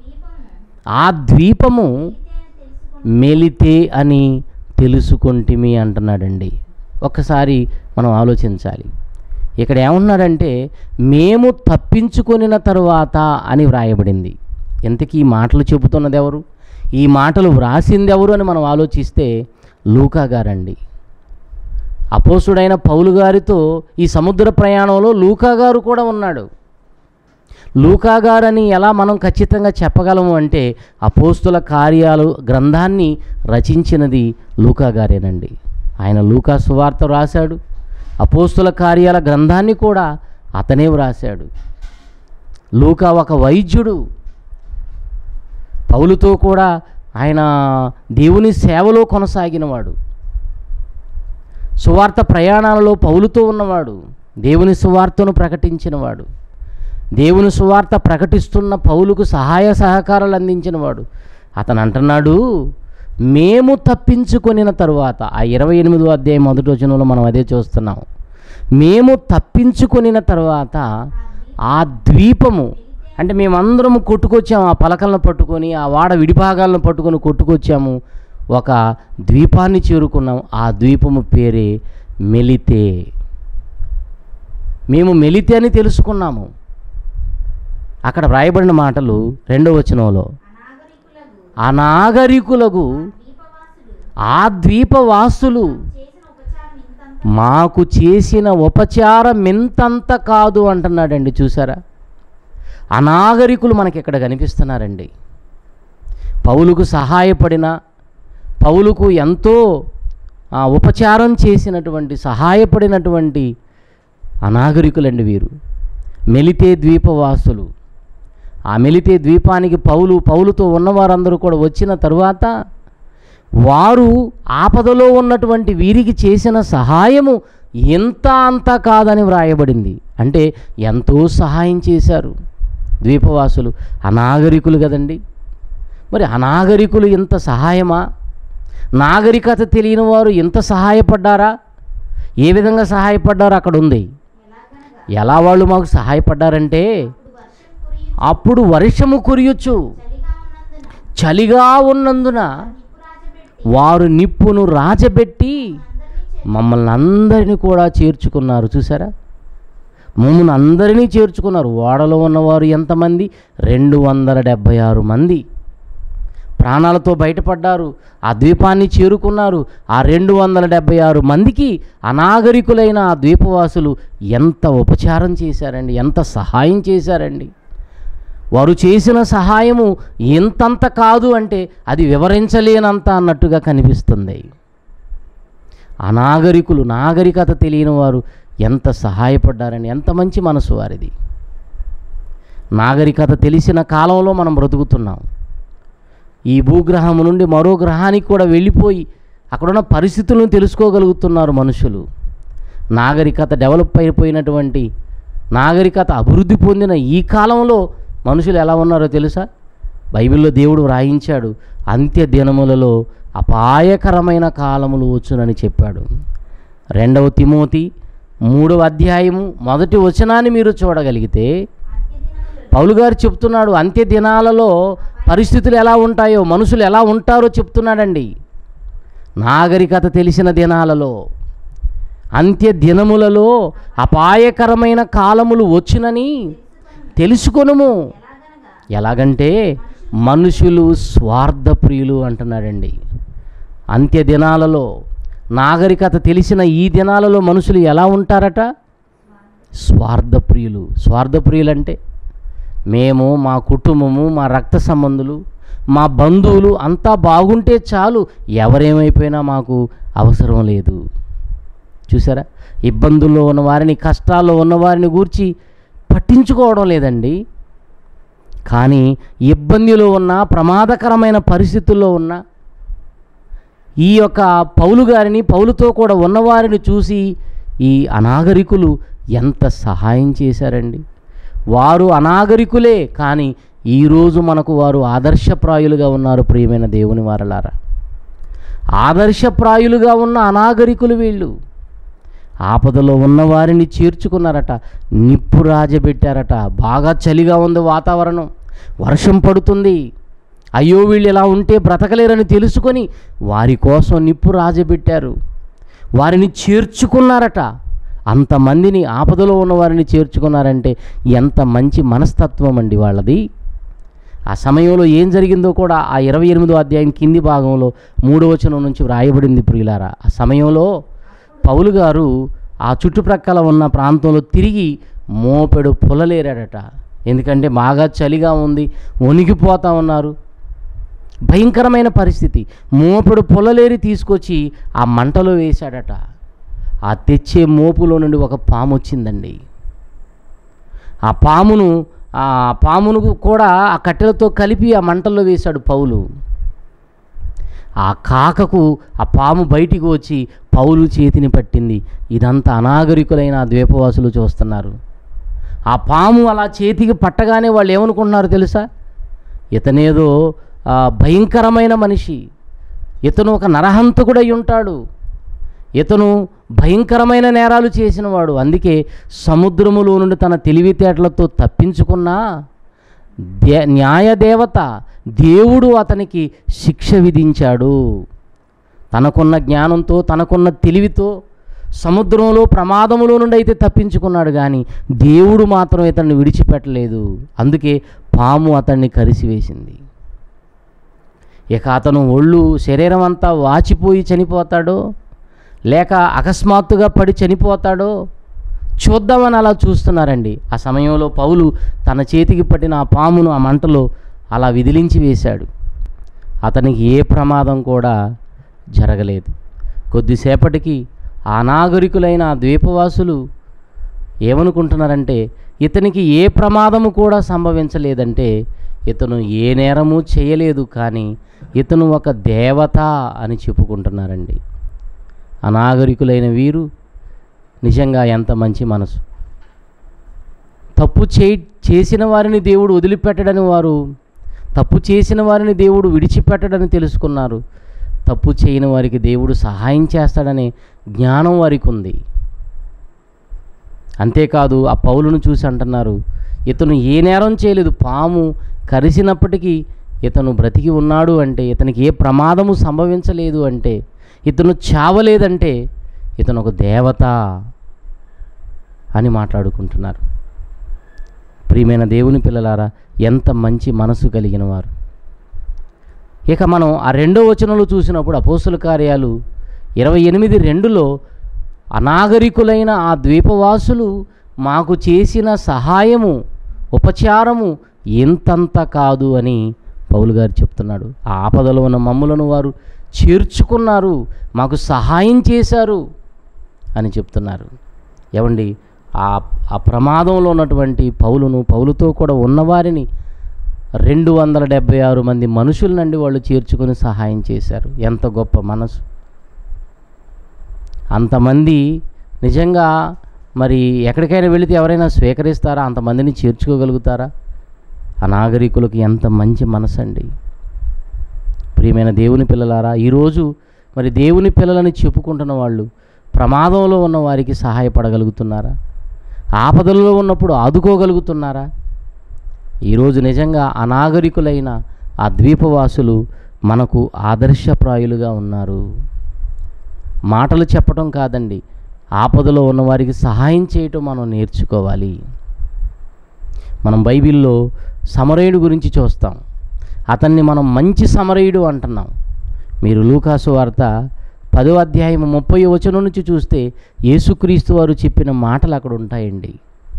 ఆ ద్వీపము మెలితే అని తెలుసుకొని మెలితే అని తెలుసుకుంటిమి అంటున్నాడండి ఒక్కసారి మనం ఆలోచించాలి ఇక్కడ ఏమన్నాడంటే మేము తప్పించుకొనిన తరువాత అని వ్రాయబడింది ఇంతకీ ఈ మాటలు చెబుతున్నది ఎవరు ఈ మాటలు వ్రాసింది ఎవరు అని మనం ఆలోచిస్తే లూకా గారండి అపోసుడైన పౌలు గారితో ఈ సముద్ర ప్రయాణంలో లూకా గారు కూడా ఉన్నాడు లూకా గారని ఎలా మనం ఖచ్చితంగా చెప్పగలము అంటే అపోస్తుల కార్యాలు గ్రంథాన్ని రచించినది లూకా గారేనండి ఆయన లూకా సువార్త రాశాడు అపోస్తుల కార్యాల గ్రంథాన్ని కూడా అతనే వ్రాశాడు లూకా ఒక వైద్యుడు పౌలుతో కూడా ఆయన దేవుని సేవలో కొనసాగినవాడు సువార్త ప్రయాణాలలో పౌలుతో ఉన్నవాడు దేవుని సువార్తను ప్రకటించినవాడు దేవుని సువార్త ప్రకటిస్తున్న పౌలుకు సహాయ సహకారాలు అందించినవాడు అతను అంటున్నాడు మేము తప్పించుకొనిన తరువాత ఆ ఇరవై ఎనిమిదో అధ్యాయం మొదటి వచనంలో మనం అదే చూస్తున్నాం మేము తప్పించుకొనిన తర్వాత ఆ ద్వీపము అంటే మేమందరం కొట్టుకొచ్చాము ఆ పలకలను పట్టుకొని ఆ వాడ విడిభాగాలను పట్టుకొని కొట్టుకొచ్చాము ఒక ద్వీపాన్ని చేరుకున్నాం ఆ ద్వీపము పేరే మెలితే మేము మెలితే అని తెలుసుకున్నాము అక్కడ వ్రాయబడిన మాటలు రెండవ వచనంలో అనాగరికులకు అనాగరికులకు ద్వీపవాసులు ఆ ద్వీపవాసులు చేసిన ఉపచారం ఇంతంత మాకు చేసిన ఉపచారం ఇంతంత కాదు అంటున్నాడండి చూసారా అనాగరికులు మనకి ఇక్కడ కనిపిస్తున్నారండి పౌలుకు సహాయపడిన పౌలుకు ఎంతో ఆ, ఉపచారం చేసినటువంటి సహాయపడినటువంటి అనాగరికులండి వీరు మెలితే ద్వీపవాసులు ఆ మెలితే ద్వీపానికి పౌలు పౌలుతో ఉన్నవారందరూ కూడా వచ్చిన తరువాత వారు ఆపదలో ఉన్నటువంటి వీరికి చేసిన సహాయము ఎంత అంత కాదని వ్రాయబడింది అంటే ఎంతో సహాయం చేశారు ద్వీపవాసులు అనాగరికులు కదండి మరి అనాగరికులు ఇంత సహాయమా నాగరికత తెలియని వారు ఇంత సహాయపడ్డారా ఏ విధంగా సహాయపడ్డారో అక్కడ ఉంది ఎలాగనగా ఎలా వాళ్ళు మాకు సహాయపడ్డారంటే ఇప్పుడు వర్షం కురియు అప్పుడు వర్షము కురియొచ్చు చలిగా ఉన్నందున చలిగా ఉన్నందున నిప్పు రాజబెట్టి వారు నిప్పును రాజబెట్టి అందరినీ మమ్మల్ని అందరినీ కూడా చేర్చుకున్నారు చూసారా మమ్మల్ని అందరినీ చేర్చుకున్నారు ఓడలో ఉన్నవారు ఎంతమంది రెండు వందల డెబ్భై ఆరు మంది ప్రాణాలతో బయటపడ్డారు ఆ ద్వీపాన్ని చేరుకున్నారు ఆ రెండు వందల డెబ్భై ఆరు మందికి అనాగరికులైన ఆ ద్వీపవాసులు ఎంత ఉపచారం చేశారండి ఎంత సహాయం చేశారండి వారు చేసిన సహాయము ఎంతంత కాదు అంటే అది వివరించలేనంత అన్నట్టుగా కనిపిస్తుంది అనాగరికులు నాగరికత తెలియని వారు ఎంత సహాయపడ్డారని ఎంత మంచి మనసు వారిది నాగరికత తెలిసిన కాలంలో మనం బ్రతుకుతున్నాం ఈ భూగ్రహం నుండి మరో గ్రహానికి కూడా వెళ్ళిపోయి అక్కడున్న పరిస్థితులను తెలుసుకోగలుగుతున్నారు మనుషులు నాగరికత డెవలప్ అయిపోయినటువంటి నాగరికత అభివృద్ధి పొందిన ఈ కాలంలో మనుషులు ఎలా ఉన్నారో తెలుసా బైబిల్లో దేవుడు వ్రాయించాడు అంత్య దినములలో అపాయకరమైన కాలములు వచ్చునని చెప్పాడు రెండవ తిమోతి మూడవ అధ్యాయము మొదటి వచనాన్ని మీరు చూడగలిగితే అంత్యదినములలో పౌలు గారు చెప్తున్నాడు అంత్య దినాలలో పరిస్థితులు ఎలా ఉంటాయో మనుషులు ఎలా ఉంటారో చెప్తున్నాడండి నాగరికత తెలిసిన దినాలలో అంత్య దినములలో అపాయకరమైన కాలములు వచ్చునని తెలుసుకొనుము ఎలాగనగా ఎలాగంటే మనుషులు స్వార్థప్రియులు అంటున్నాడండి అంత్య దినాలలో నాగరికత తెలిసిన ఈ దినాలలో మనుషులు ఎలా ఉంటారట స్వార్థప్రియులు స్వార్థప్రియులు అంటే మేము మా కుటుంబము మా రక్త సంబంధులు మా బంధువులు అంతా బాగుంటే చాలు ఎవరేమైపోయినా మాకు అవసరం లేదు చూసారా ఇబ్బందుల్లో ఉన్న వారిని కష్టాల్లో ఉన్న వారిని గూర్చి పట్టించుకోవడం లేదండి కానీ ఇబ్బందిలో ఉన్న ప్రమాదకరమైన పరిస్థితుల్లో ఉన్న ఈ యొక్క పౌలు గారిని పౌలుతో కూడా ఉన్నవారిని చూసి ఈ అనాగరికులు ఎంత సహాయం చేశారండి వారు అనాగరికులే కానీ ఈరోజు మనకు వారు ఆదర్శప్రాయులుగా ఉన్నారు ప్రియమైన దేవుని వారలారా ఆదర్శప్రాయులుగా ఉన్న అనాగరికులు వీళ్ళు ఆపదలో ఉన్నవారిని చేర్చుకున్నారట నిప్పు రాజబెట్టారట బాగా చలిగా ఉంది వాతావరణం వర్షం పడుతుంది అయ్యో వీళ్ళు ఇలా ఉంటే బ్రతకలేరని తెలుసుకొని వారి కోసం నిప్పు రాజబెట్టారు వారిని చేర్చుకున్నారట అంతమందిని ఆపదలో ఉన్న వారిని చేర్చుకున్నారంటే ఎంత మంచి మనస్తత్వం అండి వాళ్ళది ఆ సమయంలో ఏం జరిగిందో కూడా ఆ ఇరవై ఎనిమిదో అధ్యాయం కింది భాగంలో మూడో వచనం నుంచి వ్రాయబడింది ప్రియులారా ఆ సమయంలో పౌలు గారు ఆ చుట్టుప్రక్కల ఉన్న ప్రాంతంలో తిరిగి మోపెడు పొలలేరాడట ఎందుకంటే బాగా చలిగా ఉంది వణికిపోతా ఉన్నారు భయంకరమైన పరిస్థితి మోపుడు పొలలేరి తీసుకొచ్చి ఆ మంటలో వేశాడట ఆ తెచ్చే మోపులో నుండి ఒక పాము వచ్చిందండి ఆ పామును ఆ పామును కూడా ఆ కట్టెలతో కలిపి ఆ మంటల్లో వేశాడు పౌలు ఆ కాకకు ఆ పాము బయటికి వచ్చి పౌలు చేతిని పట్టింది ఇదంతా అనాగరికులైన ఆ ద్వీపవాసులు చూస్తున్నారు ఆ పాము అలా చేతికి పట్టగానే వాళ్ళు ఏమనుకుంటున్నారు తెలుసా ఇతనేదో ఆ, భయంకరమైన మనిషి ఇతను ఒక నరహంతకుడై ఉంటాడు ఇతను భయంకరమైన నేరాలు చేసినవాడు అందుకే సముద్రములో నుండి తన తెలివితేటలతో తప్పించుకున్నా దే న్యాయదేవత దేవుడు అతనికి శిక్ష విధించాడు తనకున్న జ్ఞానంతో తనకున్న తెలివితో సముద్రంలో ప్రమాదములో నుండి అయితే తప్పించుకున్నాడు కానీ దేవుడు మాత్రం ఇతన్ని విడిచిపెట్టలేదు అందుకే పాము అతన్ని కరిసివేసింది ఇక అతను ఒళ్ళు శరీరం అంతా వాచిపోయి చనిపోతాడో లేక అకస్మాత్తుగా పడి చనిపోతాడో చూద్దామని అలా చూస్తున్నారండి ఆ సమయంలో పౌలు తన చేతికి పట్టిన ఆ పామును ఆ మంటలో అలా విదిలించి వేశాడు అతనికి ఏ ప్రమాదం కూడా జరగలేదు కొద్దిసేపటికి ఆ అనాగరికులైన ఆ ద్వీపవాసులు ఏమనుకుంటున్నారంటే ఇతనికి ఏ ప్రమాదము కూడా సంభవించలేదంటే ఇతను ఏ నేరము చేయలేదు కానీ ఇతను ఒక దేవత అని చెప్పుకుంటున్నారండి అనాగరికులైన వీరు నిజంగా ఎంత మంచి మనసు తప్పు చే చేసిన వారిని దేవుడు వదిలిపెట్టడని వారు తప్పు చేసిన వారిని దేవుడు విడిచిపెట్టడని తెలుసుకున్నారు తప్పు చేయని వారికి దేవుడు సహాయం చేస్తాడనే జ్ఞానం వారికి ఉంది అంతేకాదు ఆ పౌలును చూసి అంటున్నారు ఇతను ఏ నేరం చేయలేదు పాము కరిసినప్పటికీ ఇతను బ్రతికి ఉన్నాడు అంటే ఇతనికి ఏ ప్రమాదము సంభవించలేదు అంటే ఇతను చావలేదంటే ఇతను ఒక దేవత అని మాట్లాడుకుంటున్నారు ప్రియమైన దేవుని పిల్లలారా ఎంత మంచి మనసు కలిగిన వారు ఇక మనం ఆ రెండో వచనంలో చూసినప్పుడు అపోస్తుల కార్యాలు ఇరవై ఎనిమిది రెండులో అనాగరికులైన ఆ ద్వీపవాసులు మాకు చేసిన సహాయము ఉపచారము ఎంతంత కాదు అని పౌలు గారు చెప్తున్నాడు ఆ ఆపదలో ఉన్న మమ్ములను వారు చేర్చుకున్నారు మాకు సహాయం చేశారు అని చెప్తున్నారు ఏమండి ఆ ఆ ప్రమాదంలో ఉన్నటువంటి పౌలును పౌలుతో కూడా ఉన్నవారిని రెండు వందల డెబ్బై ఆరు మంది మనుషులనండి వాళ్ళు చేర్చుకొని సహాయం చేశారు ఎంత గొప్ప మనసు అంతమంది నిజంగా మరి ఎక్కడికైనా వెళితే ఎవరైనా స్వీకరిస్తారా అంతమందిని చేర్చుకోగలుగుతారా అనాగరికులకు ఎంత మంచి మనసు అండి ప్రియమైన దేవుని పిల్లలారా ఈరోజు మరి దేవుని పిల్లలని చెప్పుకుంటున్న వాళ్ళు ప్రమాదంలో ఉన్న వారికి సహాయపడగలుగుతున్నారా ఆపదలలో ఉన్నప్పుడు ఆదుకోగలుగుతున్నారా ఈరోజు నిజంగా అనాగరికులైన ఆ ద్వీపవాసులు మనకు ఆదర్శప్రాయులుగా ఉన్నారు మాటలు చెప్పటం కాదండి ఆపదలో ఉన్నవారికి సహాయం చేయటం మనం నేర్చుకోవాలి మనం బైబిల్లో సమరయుడు గురించి చూస్తాం అతన్ని మనం మంచి సమరయుడు అంటున్నాం మీరు లూకాసు వార్త పదో అధ్యాయం ముప్పై వచనం నుంచి చూస్తే యేసుక్రీస్తు వారు చెప్పిన మాటలు అక్కడ ఉంటాయండి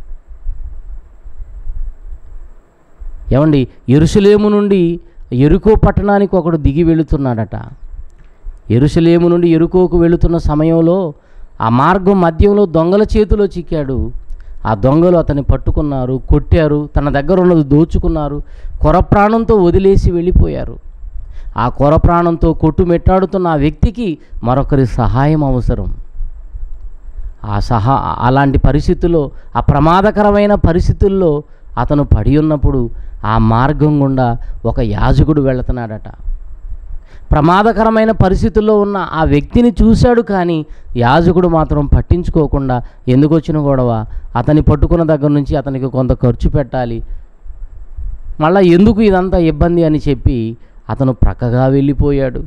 ఏమండి ఎరుసలేము నుండి ఎరుకో పట్టణానికి ఒకడు దిగి వెళుతున్నాడట ఎరుసలేము నుండి ఎరుకోకు వెళుతున్న సమయంలో ఆ మార్గం మధ్యంలో దొంగల చేతిలో చిక్కాడు ఆ దొంగలు అతన్ని పట్టుకున్నారు కొట్టారు తన దగ్గర ఉన్నది దోచుకున్నారు కొర ప్రాణంతో వదిలేసి వెళ్ళిపోయారు ఆ కొర ప్రాణంతో కొట్టుమెట్టాడుతున్న ఆ వ్యక్తికి మరొకరి సహాయం అవసరం ఆ సహా అలాంటి పరిస్థితుల్లో ఆ ప్రమాదకరమైన పరిస్థితుల్లో అతను పడి ఉన్నప్పుడు ఆ మార్గం గుండా ఒక యాజకుడు వెళుతున్నాడట ప్రమాదకరమైన పరిస్థితుల్లో ఉన్న ఆ వ్యక్తిని చూశాడు కానీ యాజకుడు మాత్రం పట్టించుకోకుండా ఎందుకు వచ్చిన గొడవ అతని పట్టుకున్న దగ్గర నుంచి అతనికి కొంత ఖర్చు పెట్టాలి మళ్ళా ఎందుకు ఇదంతా ఇబ్బంది అని చెప్పి అతను ప్రక్కగా వెళ్ళిపోయాడు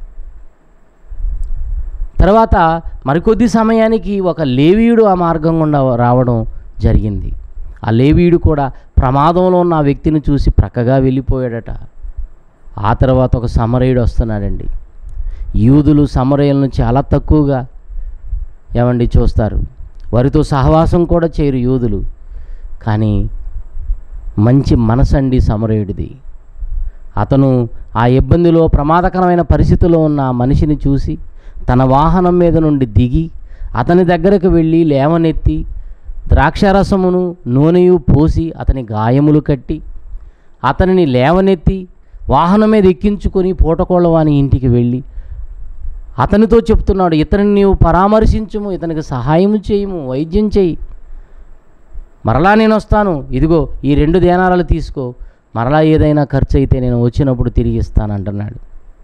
తర్వాత మరికొద్ది సమయానికి ఒక లేవీయుడు ఆ మార్గం గుండా రావడం జరిగింది ఆ లేవీయుడు కూడా ప్రమాదంలో ఉన్న ఆ వ్యక్తిని చూసి ప్రక్కగా వెళ్ళిపోయాడట ఆ తర్వాత ఒక సమరయుడు వస్తున్నాడండి యూదులు సమరయులను చాలా తక్కువగా ఏమండి చూస్తారు వారితో సహవాసం కూడా చేయరు యూదులు కానీ మంచి మనసండి సమరయుడిది అతను ఆ ఇబ్బందిలో ప్రమాదకరమైన పరిస్థితిలో ఉన్న ఆ మనిషిని చూసి తన వాహనం మీద నుండి దిగి అతని దగ్గరకు వెళ్ళి లేవనెత్తి ద్రాక్షారసమును నూనెయు పోసి అతని గాయములు కట్టి అతనిని లేవనెత్తి వాహనం మీద ఎక్కించుకొని పూటకోళ్ళ వాని ఇంటికి వెళ్ళి అతనితో చెప్తున్నాడు ఇతనిని నీవు పరామర్శించుము ఇతనికి సహాయం చేయము వైద్యం చేయి మరలా నేను వస్తాను ఇదిగో ఈ రెండు దేనారాలు తీసుకో మరలా ఏదైనా ఖర్చు అయితే నేను వచ్చినప్పుడు తిరిగి ఇస్తాను అంటున్నాడు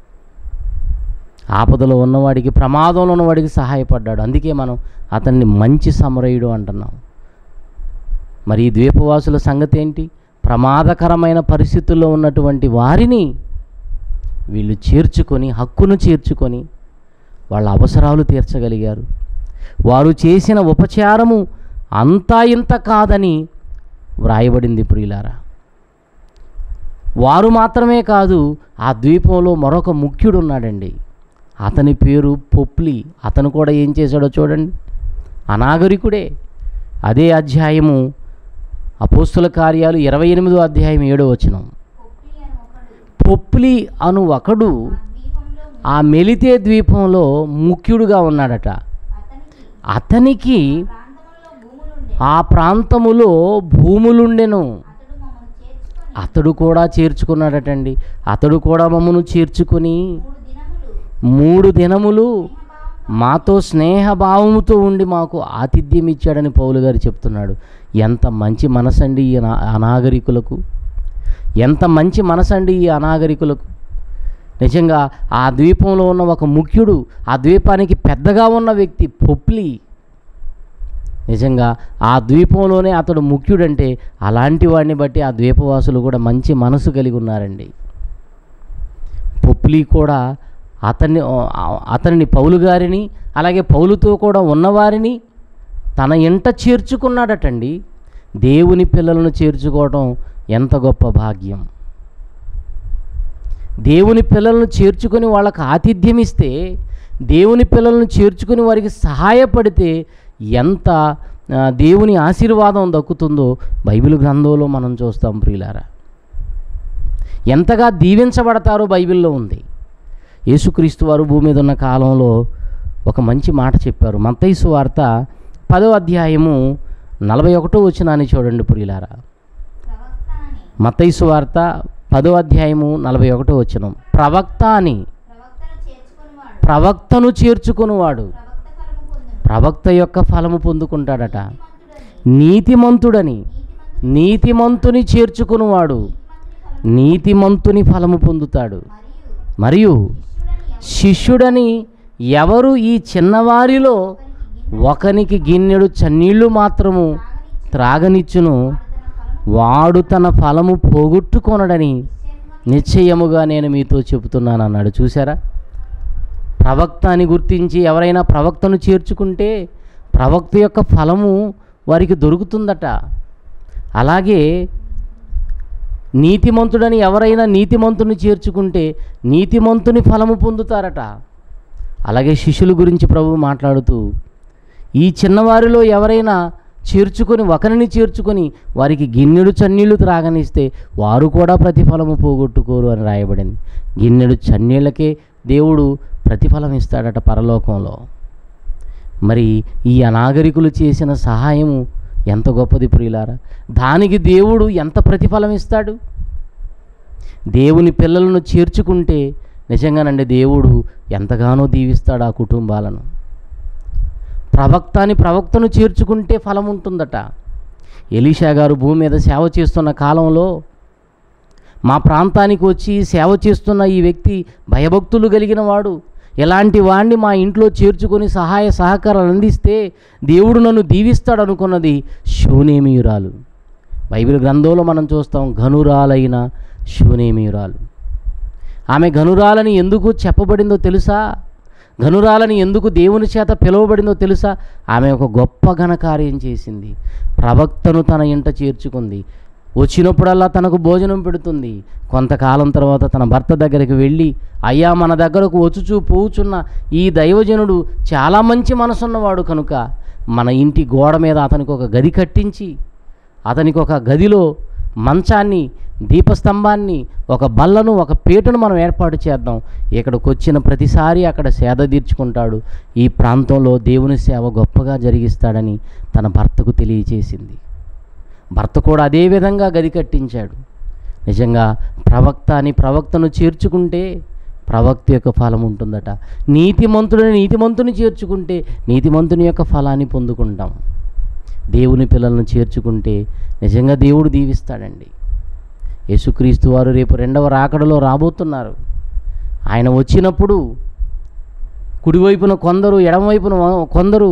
ఆపదలో ఉన్నవాడికి ప్రమాదంలో ఉన్నవాడికి సహాయపడ్డాడు అందుకే మనం అతన్ని మంచి సమరయుడు అంటున్నాం మరి ఈ ద్వీపవాసుల సంగతి ఏంటి ప్రమాదకరమైన పరిస్థితుల్లో ఉన్నటువంటి వారిని వీళ్ళు చేర్చుకొని హక్కును చేర్చుకొని వాళ్ళ అవసరాలు తీర్చగలిగారు వారు చేసిన ఉపచారము అంతా ఇంత కాదని వ్రాయబడింది ప్రియులారా వారు మాత్రమే కాదు ఆ ద్వీపంలో మరొక ముఖ్యుడు ఉన్నాడండి అతని పేరు పొప్లి అతను కూడా ఏం చేశాడో చూడండి అనాగరికుడే అదే అధ్యాయము అపోస్తుల కార్యాలు ఇరవై ఎనిమిదో అధ్యాయం ఏడో వచనం పొప్లి పొప్లి అని ఒకడు అను ఒకడు ద్వీపంలో ఆ మెలితే ద్వీపంలో ముఖ్యుడుగా ఉన్నాడట అతనికి అతనికి ప్రాంతంలో భూములుండే ఆ ప్రాంతములో భూములుండెను అతడు మమ్మల్ని చేర్చుకొని అతడు కూడా చేర్చుకున్నాడటండి అతడు కూడా మమ్మను చేర్చుకుని మూడు దినములు మూడు దినములు స్నేహభావం మాతో స్నేహభావముతో ఉండి మాకు ఆతిథ్యం ఇచ్చాడని పౌలు గారు చెప్తున్నాడు ఎంత మంచి మనసండి ఈ అనా- అనాగరికులకు ఎంత మంచి మనసండి ఈ అనాగరికులకు నిజంగా ఆ ద్వీపంలో ఉన్న ఒక ముఖ్యుడు ఆ ద్వీపానికి పెద్దగా ఉన్న వ్యక్తి పొప్లి నిజంగా ఆ ద్వీపంలోనే అతడు ముఖ్యుడంటే అలాంటి వాడిని బట్టి ఆ ద్వీపవాసులు కూడా మంచి మనసు కలిగి ఉన్నారండి పొప్లి కూడా అతన్ని అతనిని పౌలు గారిని అలాగే పౌలుతో కూడా ఉన్నవారిని తన ఇంట చేర్చుకున్నాడటండి దేవుని పిల్లలను చేర్చుకోవడం ఎంత గొప్ప భాగ్యం దేవుని పిల్లలను చేర్చుకొని వాళ్ళకి ఆతిథ్యం ఇస్తే దేవుని పిల్లలను చేర్చుకొని వారికి సహాయపడితే ఎంత ఆ, దేవుని ఆశీర్వాదం దక్కుతుందో బైబిల్ గ్రంథంలో మనం చూస్తాం ప్రియులారా ఎంతగా దీవించబడతారో బైబిల్లో ఉంది యేసుక్రీస్తు వారు భూమి మీద ఉన్న కాలంలో ఒక మంచి మాట చెప్పారు మత్తైసు వార్త పదో అధ్యాయము నలభై ఒకటో వచ్చినాన్ని చూడండి ప్రియులారా ప్రవక్త అని మత్తైసు వార్త పదో అధ్యాయము నలభై ఒకటో వచ్చిన ప్రవక్త అని ప్రవక్తను చేర్చుకునివాడు ప్రవక్తను చేర్చుకునివాడు ప్రవక్త ఫలము పొందును ప్రవక్త యొక్క ఫలము పొందుకుంటాడట నీతిమంతుడని నీతిమంతుడని నీతిమంతుని చేర్చుకునివాడు నీతిమంతుని ఫలము పొందుతాడు మరియు మరియు శిష్యుడని శిష్యుడని ఎవరు ఈ చిన్నవారిలో ఒకనికి గిన్నెడు చన్నీళ్లు మాత్రము త్రాగనిచ్చును వాడు తన ఫలము పోగొట్టుకొనడని నిశ్చయముగా నేను మీతో చెబుతున్నాను అన్నాడు చూసారా ప్రవక్త అని గుర్తించి ఎవరైనా ప్రవక్తను చేర్చుకుంటే ప్రవక్త యొక్క ఫలము వారికి దొరుకుతుందట అలాగే నీతిమంతుడని ఎవరైనా నీతిమంతుని చేర్చుకుంటే నీతిమంతుని ఫలము పొందుతారట అలాగే శిష్యుల గురించి ప్రభు మాట్లాడుతూ ఈ చిన్నవారిలో ఎవరైనా చేర్చుకొని ఒకరిని చేర్చుకొని వారికి గిన్నెడు చన్నీళ్లు త్రాగనిస్తే వారు కూడా ప్రతిఫలము పోగొట్టుకోరు అని రాయబడింది గిన్నెడు చన్నీళ్ళకే దేవుడు ప్రతిఫలం ఇస్తాడట పరలోకంలో మరి ఈ అనాగరికులు చేసిన సహాయము ఎంత గొప్పది ప్రియులారా దానికి దేవుడు ఎంత ప్రతిఫలం ఇస్తాడు దేవుని పిల్లలను చేర్చుకుంటే నిజంగానండి దేవుడు ఎంతగానో దీవిస్తాడు ఆ కుటుంబాలను ప్రవక్త అని ప్రవక్తను చేర్చుకుంటే ఫలం ఉంటుందట ఎలీషా గారు భూమి మీద సేవ చేస్తున్న కాలంలో మా ప్రాంతానికి వచ్చి సేవ చేస్తున్న ఈ వ్యక్తి భయభక్తులు కలిగిన వాడు ఎలాంటి వాడిని మా ఇంట్లో చేర్చుకొని సహాయ సహకారాలు అందిస్తే దేవుడు నన్ను దీవిస్తాడు అనుకున్నది శూనేమియురాలు బైబిల్ గ్రంథంలో మనం చూస్తాం ఘనురాలైన శూనేమీరాలు ఆమె ఘనురాలని ఎందుకు చెప్పబడిందో తెలుసా ఘనురాలని ఎందుకు దేవుని చేత పిలువబడిందో తెలుసా ఆమె ఒక గొప్ప ఘనకార్యం చేసింది ప్రవక్తను తన ఇంట చేర్చుకుంది వచ్చినప్పుడల్లా తనకు భోజనం పెడుతుంది కొంతకాలం తర్వాత తన భర్త దగ్గరికి వెళ్ళి అయ్యా మన దగ్గరకు వచ్చుచూ పోవుచున్న ఈ దైవజనుడు చాలా మంచి మనసున్నవాడు కనుక మన ఇంటి గోడ మీద అతనికి ఒక గది కట్టించి అతనికి ఒక గదిలో మంచాన్ని దీపస్తంభాన్ని ఒక బల్లను ఒక పీటను మనం ఏర్పాటు చేద్దాం ఇక్కడికి వచ్చిన ప్రతిసారి అక్కడ సేద తీర్చుకుంటాడు ఈ ప్రాంతంలో దేవుని సేవ గొప్పగా జరిగిస్తాడని తన భర్తకు తెలియచేసింది భర్త కూడా అదే విధంగా గది కట్టించాడు నిజంగా ప్రవక్త అని ప్రవక్తను చేర్చుకుంటే ప్రవక్త యొక్క ఫలం ఉంటుందట నీతిమంతుడిని నీతిమంతుని చేర్చుకుంటే నీతిమంతుని యొక్క ఫలాన్ని పొందుకుంటాం దేవుని పిల్లలను చేర్చుకుంటే నిజంగా దేవుడు దీవిస్తాడండి యేసుక్రీస్తు వారు రేపు రెండవ రాకడలో రాబోతున్నారు ఆయన వచ్చినప్పుడు కుడివైపున కొందరు ఎడమవైపున కొందరు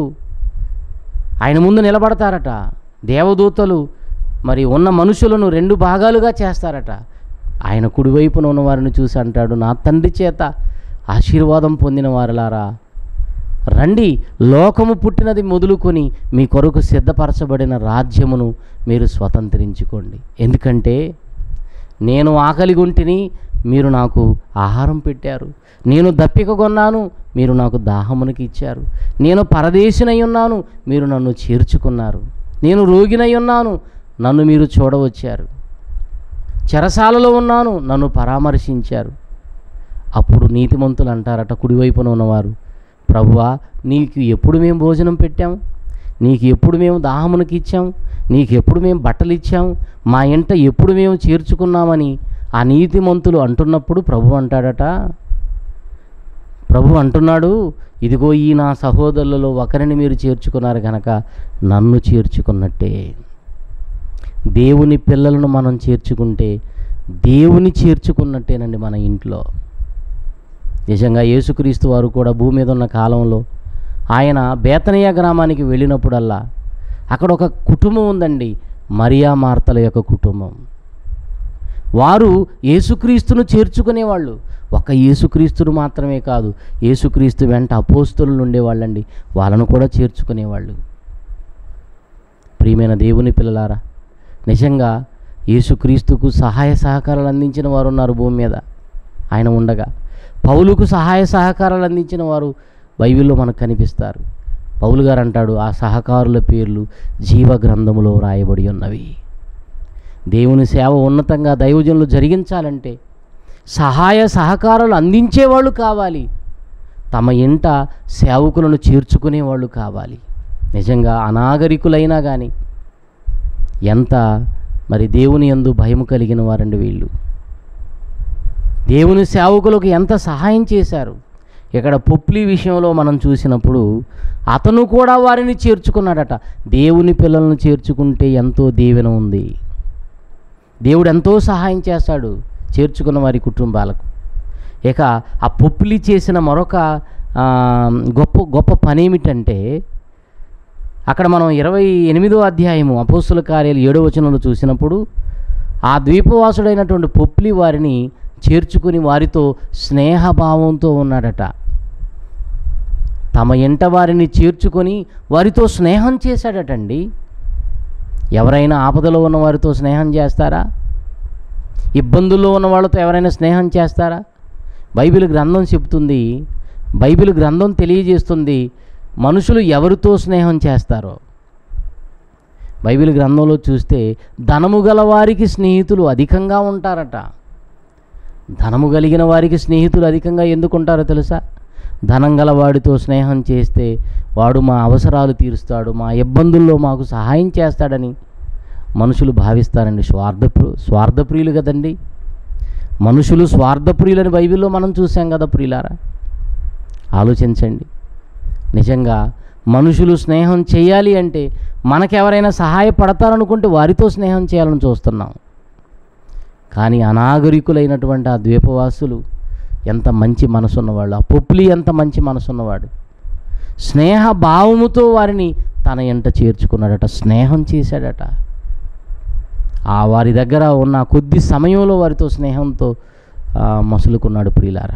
ఆయన ముందు నిలబడతారట దేవదూతలు మరి ఉన్న మనుషులను రెండు భాగాలుగా చేస్తారట ఆయన కుడివైపున ఉన్న వారిని చూసి అంటాడు నా తండ్రి చేత ఆశీర్వాదం పొందిన వారులారా రండి లోకము పుట్టినది మొదలుకొని మీ కొరకు సిద్ధపరచబడిన రాజ్యమును మీరు స్వతంత్రించుకోండి ఎందుకంటే నేను ఆకలిగొంటిని మీరు నాకు ఆహారం పెట్టారు నేను దప్పిక కొన్నాను మీరు నాకు దాహమునికి ఇచ్చారు నేను పరదేశినై ఉన్నాను మీరు నన్ను చేర్చుకున్నారు నేను రోగినై ఉన్నాను నన్ను మీరు చూడవచ్చారు చెరసాలలో ఉన్నాను నన్ను పరామర్శించారు అప్పుడు నీతిమంతులు అంటారట కుడివైపున ఉన్నవారు ప్రభువా నీకు ఎప్పుడు మేము భోజనం పెట్టాం నీకు ఎప్పుడు మేము దాహమునికి ఇచ్చాం నీకు ఎప్పుడు మేము బట్టలు ఇచ్చాం మా ఇంట ఎప్పుడు మేము చేర్చుకున్నామని ఆ నీతిమంతులు అంటున్నప్పుడు ప్రభు అంటాడట ప్రభు అంటున్నాడు ఇదిగో ఈ నా సహోదరులలో ఒకరిని మీరు చేర్చుకున్నారు కనుక నన్ను చేర్చుకున్నట్టే దేవుని పిల్లలను మనం చేర్చుకుంటే దేవుని చేర్చుకున్నట్టేనండి మన ఇంట్లో నిజంగా యేసుక్రీస్తు వారు కూడా భూమి మీద ఉన్న కాలంలో ఆయన బేతనీయ గ్రామానికి వెళ్ళినప్పుడల్లా అక్కడ ఒక కుటుంబం ఉందండి మరియా మార్తల యొక్క కుటుంబం వారు యేసుక్రీస్తును చేర్చుకునేవాళ్ళు ఒక యేసుక్రీస్తును మాత్రమే కాదు యేసుక్రీస్తు వెంట అపోస్తులు ఉండేవాళ్ళండి వాళ్ళను కూడా చేర్చుకునేవాళ్ళు ప్రియమైన దేవుని పిల్లలారా నిజంగా యేసుక్రీస్తుకు సహాయ సహకారాలు అందించిన వారు ఉన్నారు భూమి మీద ఆయన ఉండగా పౌలుకు సహాయ సహకారాలు అందించిన వారు బైబిల్లో మనకు కనిపిస్తారు పౌలు గారు అంటాడు ఆ సహకారుల పేర్లు జీవ గ్రంథములో రాయబడి ఉన్నవి దేవుని సేవ ఉన్నతంగా దైవజనులు జరిగించాలంటే సహాయ సహకారాలు అందించేవాళ్ళు కావాలి తమ ఇంట సేవకులను చేర్చుకునేవాళ్ళు కావాలి నిజంగా అనాగరికులైనా కానీ ఎంత మరి దేవుని యందు భయం కలిగిన వారండి వీళ్ళు దేవుని సేవకులకు ఎంత సహాయం చేశారు ఇక్కడ పొప్లి విషయంలో మనం చూసినప్పుడు అతను కూడా వారిని చేర్చుకున్నాడట దేవుని పిల్లలను చేర్చుకుంటే ఎంతో దీవెన ఉంది దేవుడు ఎంతో సహాయం చేస్తాడు చేర్చుకున్న వారి కుటుంబాలకు ఇక ఆ పొప్లి చేసిన మరొక ఆ, గొప్ప గొప్ప పని ఏమిటంటే అక్కడ మనం ఇరవై ఎనిమిదో అధ్యాయము అపోస్తుల కార్యాలు ఏడో వచనంలో చూసినప్పుడు ఆ ద్వీపవాసుడైనటువంటి పొప్లి వారిని చేర్చుకుని వారితో స్నేహభావంతో ఉన్నాడట తమ ఇంట వారిని చేర్చుకొని వారితో స్నేహం చేశాడటండి ఎవరైనా ఆపదలో ఉన్న వారితో స్నేహం చేస్తారా ఇబ్బందుల్లో ఉన్న వాళ్ళతో ఎవరైనా స్నేహం చేస్తారా బైబిల్ గ్రంథం చెబుతుంది బైబిల్ గ్రంథం తెలియజేస్తుంది మనుషులు ఎవరితో స్నేహం చేస్తారో బైబిల్ గ్రంథంలో చూస్తే ధనము గల వారికి స్నేహితులు అధికంగా ఉంటారట ధనము కలిగిన వారికి స్నేహితులు అధికంగా ఎందుకు ఉంటారో తెలుసా ధనం గల వాడితో స్నేహం చేస్తే వాడు మా అవసరాలు తీరుస్తాడు మా ఇబ్బందుల్లో మాకు సహాయం చేస్తాడని మనుషులు భావిస్తారండి స్వార్థప్రు స్వార్థప్రియులు కదండి మనుషులు స్వార్థప్రియులని బైబిల్లో మనం చూసాం కదా ప్రియులారా ఆలోచించండి నిజంగా మనుషులు స్నేహం చేయాలి అంటే మనకెవరైనా సహాయపడతారనుకుంటే వారితో స్నేహం చేయాలని చూస్తున్నాం కానీ అనాగరికులైనటువంటి ఆ ద్వీపవాసులు ఎంత మంచి మనసున్నవాళ్ళు ఆ పొప్లి ఎంత మంచి మనసున్నవాడు స్నేహ భావముతో వారిని తన ఎంట చేర్చుకున్నాడట స్నేహం చేశాడట ఆ వారి దగ్గర ఉన్న కొద్ది సమయంలో వారితో స్నేహంతో ఆ, మసులుకున్నాడు ప్రియులారా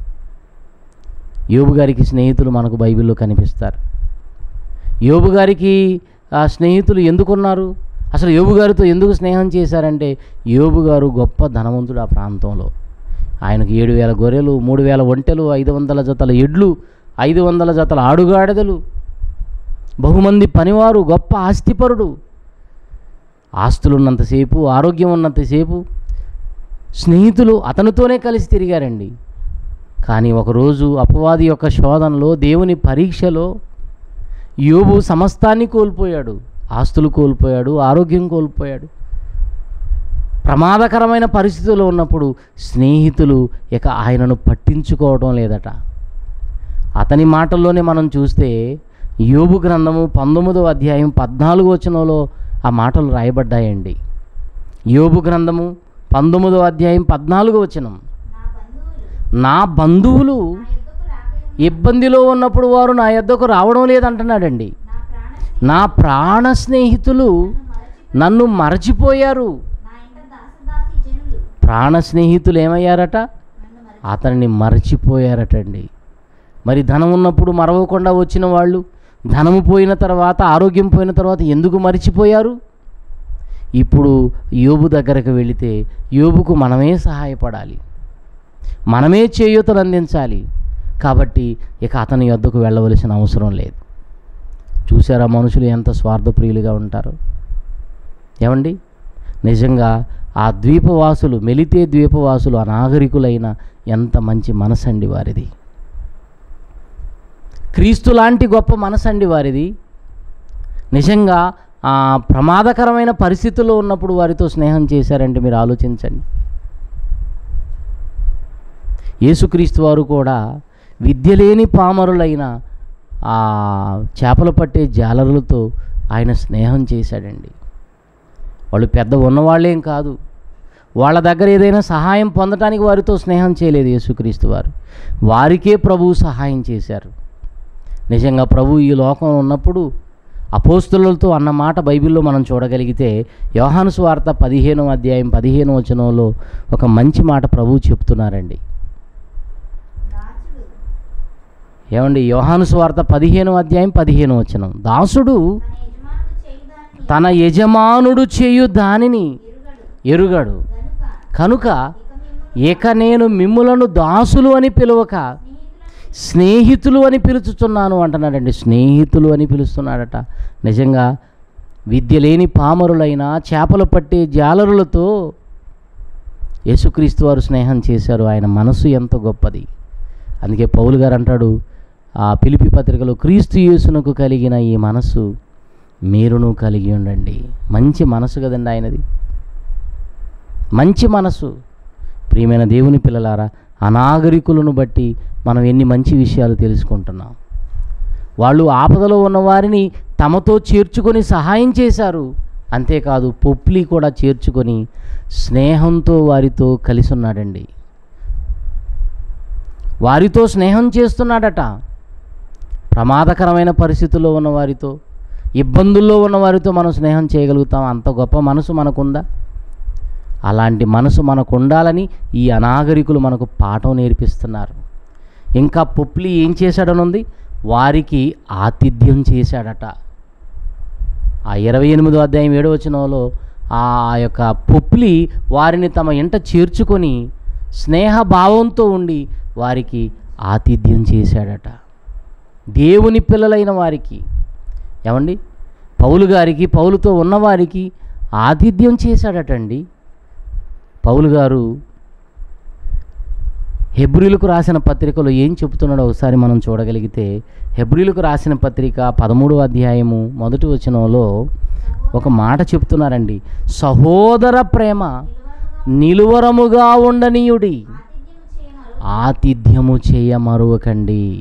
యోబు గారికి స్నేహితులు మనకు బైబిల్లో కనిపిస్తారు యోబు గారికి ఆ స్నేహితులు ఎందుకున్నారు అసలు యోబు గారితో ఎందుకు స్నేహం చేశారంటే యోబు గారు గొప్ప ధనవంతుడు ఆ ప్రాంతంలో ఆయనకు ఏడు వేల గొర్రెలు మూడు వేల ఒంటెలు ఐదు వందల జతల ఎడ్లు ఐదు వందల జతల ఆడుగాడిదలు బహుమంది పనివారు గొప్ప ఆస్తిపరుడు ఆస్తులు ఉన్నంతసేపు ఆరోగ్యం ఉన్నంతసేపు స్నేహితులు అతనితోనే కలిసి తిరిగారండి కానీ ఒకరోజు అపవాది యొక్క శోధనలో దేవుని పరీక్షలో యోబు సమస్తాన్ని కోల్పోయాడు ఆస్తులు కోల్పోయాడు ఆరోగ్యం కోల్పోయాడు ప్రమాదకరమైన పరిస్థితుల్లో ఉన్నప్పుడు స్నేహితులు ఇక ఆయనను పట్టించుకోవడం లేదట అతని మాటల్లోనే మనం చూస్తే యోబు గ్రంథము పంతొమ్మిదో అధ్యాయం పద్నాలుగు వచనంలో ఆ మాటలు రాయబడ్డాయండి యోబు గ్రంథము పంతొమ్మిదో అధ్యాయం పద్నాలుగు వచనం నా బంధువులు నా బంధువులు నా యొద్దకు రాక ఇబ్బందిలో ఉన్నప్పుడు వారు నా యొద్దకు రావడం లేదంటున్నాడండి నా ప్రాణ నా ప్రాణ స్నేహితులు మరచి నన్ను మరచిపోయారు నా ఇంట దాసదాసి జనులు ప్రాణ స్నేహితులు ఏమయ్యారట నన్ను మరచి అతనిని మరచిపోయారటండి మరి ధనం ఉన్నప్పుడు మరవకుండా వచ్చిన వాళ్ళు ధనము పోయిన తర్వాత ఆరోగ్యం పోయిన తర్వాత ఎందుకు మరిచిపోయారు ఇప్పుడు యోబు దగ్గరకు వెళితే యోబుకు మనమే సహాయపడాలి మనమే చేయూతను అందించాలి కాబట్టి ఇక అతని యొద్దకు వెళ్ళవలసిన అవసరం లేదు చూసారా మనుషులు ఎంత స్వార్థప్రియులుగా ఉంటారు ఏమండి నిజంగా ఆ ద్వీపవాసులు మెలితే ద్వీపవాసులు అనాగరికులైన ఎంత మంచి మనసండి వారిది క్రీస్తు లాంటి గొప్ప మనసండి వారిది నిజంగా ఆ ప్రమాదకరమైన పరిస్థితుల్లో ఉన్నప్పుడు వారితో స్నేహం చేశారంటే మీరు ఆలోచించండి యేసుక్రీస్తు వారు కూడా విద్య లేని పామరులైన ఆ చేపలు పట్టే జాలరులతో ఆయన స్నేహం చేశాడండి వాళ్ళు పెద్ద ఉన్నవాళ్ళేం కాదు వాళ్ళ దగ్గర ఏదైనా సహాయం పొందటానికి వారితో స్నేహం చేయలేదు యేసుక్రీస్తు వారు వారికే ప్రభువు సహాయం చేశారు నిజంగా ప్రభు ఈ లోకంలో ఉన్నప్పుడు అపోస్తులతో అన్న మాట బైబిల్లో మనం చూడగలిగితే యోహాను స్వార్త పదిహేనవ అధ్యాయం పదిహేను వచనంలో ఒక మంచి మాట ప్రభువు చెప్తున్నారండి దాసుడు ఏమండి యోహాను స్వార్త పదిహేను అధ్యాయం పదిహేను వచనం దాసుడు తన యజమానుడు చేయు దాన్ని తన యజమానుడు చేయు దానిని ఎరుగడు ఎరుగడు గనుక కనుక ఇక మేము ఇక నేను మిమ్ములను దాసులు అని పిలవక స్నేహితులను స్నేహితులు అని పిలుచుచున్నాను అంటున్నాడండి స్నేహితులు అని పిలుస్తున్నాడట నిజంగా విద్య లేని పామరులైన చేపలు పట్టే జాలరులతో యేసుక్రీస్తు వారు స్నేహం చేశారు ఆయన మనసు ఎంత గొప్పది అందుకే పౌలు గారు అంటాడు ఆ పిలిపి పత్రికలో క్రీస్తు యేసునకు కలిగిన ఈ మనసు మీరును కలిగి ఉండండి మంచి మనసు కదండి ఆయనది మంచి మనసు ప్రియమైన దేవుని పిల్లలారా అనాగరికులను బట్టి మనం ఎన్ని మంచి విషయాలు తెలుసుకుంటున్నాం వాళ్ళు ఆపదలో ఉన్న వారిని తమతో చేర్చుకొని సహాయం చేశారు అంతేకాదు పొప్లి కూడా చేర్చుకొని స్నేహంతో వారితో కలిసి ఉన్నాడండి వారితో స్నేహం చేస్తున్నాడట ప్రమాదకరమైన పరిస్థితుల్లో ఉన్న వారితో ఇబ్బందుల్లో ఉన్న వారితో మనం స్నేహం చేయగలుగుతాం అంత గొప్ప మనసు మనకుందా అలాంటి మనసు మనకు ఉండాలని ఈ అనాగరికులు మనకు పాఠం నేర్పిస్తున్నారు ఇంకా పుప్లి ఏం చేశాడనుంది వారికి ఆతిథ్యం చేశాడట ఆ ఇరవై ఎనిమిదో అధ్యాయం ఏడో వచనంలో ఆ యొక్క పుప్లి వారిని తమ ఇంట చేర్చుకొని స్నేహభావంతో ఉండి వారికి ఆతిథ్యం చేశాడట దేవుని పిల్లలైన వారికి ఏమండి పౌలు గారికి పౌలుతో ఉన్నవారికి ఆతిథ్యం చేశాడటండి పౌలు గారు హెబ్రిలకు రాసిన పత్రికలో ఏం చెబుతున్నాడో ఒకసారి మనం చూడగలిగితే హెబ్రిలకు రాసిన పత్రిక పదమూడవ అధ్యాయము మొదటి వచనంలో ఒక మాట చెప్తున్నారండి సహోదర ప్రేమ నిలువరముగా ఉండనీయుడి ఆతిథ్యము చేయ మరో ఆతిథ్యము చేయ మరువకండి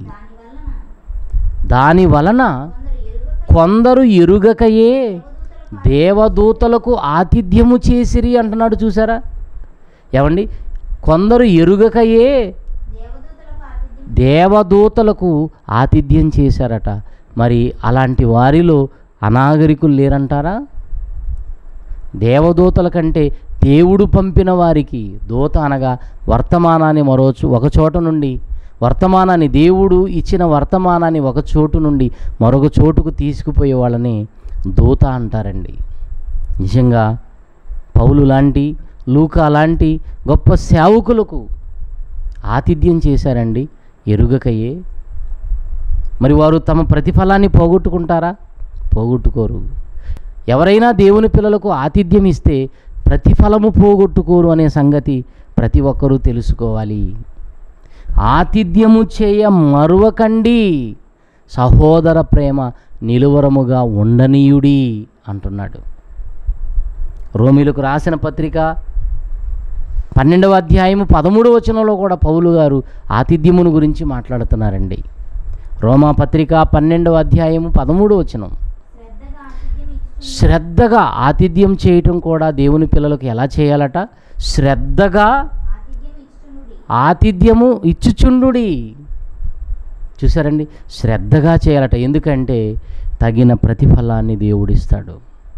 దాని వలన దాని వలన కొందరు ఎరుగక కొందరు ఎరుగకయే దేవదూతలకు ఆతిథ్యము చేసిరి అంటున్నాడు చూసారా ఏమండి కొందరు ఎరుగకయే దేవదూతలకు ఆతిథ్యం దేవదూతలకు ఆతిథ్యం చేశారట మరి అలాంటి వారిలో అనాగరికులు లేరంటారా దేవదూతల కంటే దేవుడు పంపిన వారికి దూత అనగా వర్తమానాన్ని మరో చో- ఒక చోట నుండి వర్తమానాన్ని దేవుడు ఇచ్చిన వర్తమానాన్ని ఒక చోటు నుండి మరొక చోటుకు తీసుకుపోయే వాళ్ళని దూత అంటారండి నిజంగా పౌలు లాంటి లూకా లాంటి గొప్ప సేవకులకు ఆతిథ్యం చేశారండి ఎరుగకయే మరి వారు తమ ప్రతిఫలాన్ని పోగొట్టుకుంటారా పోగొట్టుకోరు ఎవరైనా దేవుని పిల్లలకు ఆతిథ్యం ఇస్తే ప్రతిఫలము పోగొట్టుకోరు అనే సంగతి ప్రతి ఒక్కరూ తెలుసుకోవాలి ఆతిథ్యము చేయ మరువకండి సహోదర ప్రేమ నిలువరముగా ఉండనీయుడి అంటున్నాడు రోమిలకు రాసిన పత్రిక పన్నెండవ అధ్యాయము పదమూడవ వచనంలో కూడా పౌలు గారు ఆతిథ్యమును గురించి మాట్లాడుతున్నారండి రోమా పత్రిక పన్నెండవ అధ్యాయము పదమూడవ వచనం శ్రద్ధగా ఆతిథ్యం ఇచ్చు శ్రద్ధగా ఆతిథ్యం చేయటం కూడా దేవుని పిల్లలకు ఎలా చేయాలట శ్రద్ధగా ఆతిథ్యం ఇచ్చునుడి ఆతిథ్యము ఇచ్చుచుండుడి చూసారండి శ్రద్ధగా చేయాలట ఎందుకంటే తగిన ప్రతిఫలాన్ని దేవుడిస్తాడు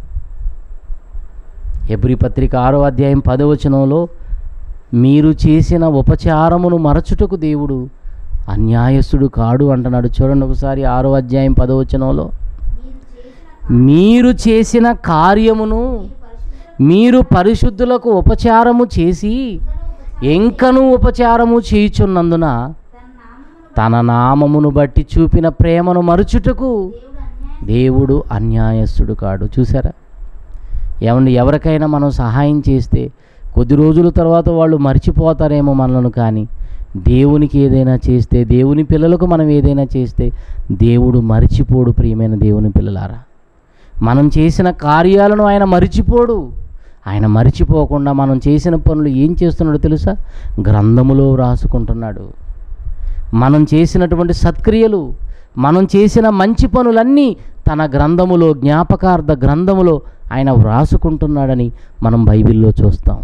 ఎబ్రి పత్రిక ఆరో అధ్యాయం పదవచనంలో మీరు చేసిన ఉపచారమును మరచుటకు దేవుడు అన్యాయస్తుడు కాడు అంటున్నాడు చూడండి ఒకసారి ఆరో అధ్యాయం పదవచనంలో మీరు చేసిన మీరు చేసిన కార్యమును పరిశుద్ధుల మీరు పరిశుద్ధులకు ఉపచారము చేసి ఎంకను ఉపచారము చేయుచున్నందున తన నామమును తన నామమును బట్టి చూపిన ప్రేమను మరుచుటకు దేవుడు అన్యాయం దేవుడు అన్యాయస్తుడు కాడు చూసారా ఏమండి ఎవరికైనా మనం సహాయం చేస్తే కొద్ది రోజుల తర్వాత వాళ్ళు మర్చిపోతారేమో మనలను కానీ దేవునికి ఏదైనా చేస్తే దేవుని పిల్లలకు మనం ఏదైనా చేస్తే దేవుడు మరిచిపోడు ప్రియమైన దేవుని పిల్లలారా మనం చేసిన కార్యాలను ఆయన మరిచిపోడు ఆయన మరిచిపోకుండా మనం చేసిన పనులు ఏం చేస్తున్నాడో తెలుసా గ్రంథములో రాసుకుంటున్నాడు మనం చేసినటువంటి సత్క్రియలు మనం చేసిన మంచి పనులన్నీ తన గ్రంథములో జ్ఞాపకార్థ గ్రంథములో ఆయన వ్రాసుకుంటున్నాడని మనం బైబిల్లో చూస్తాం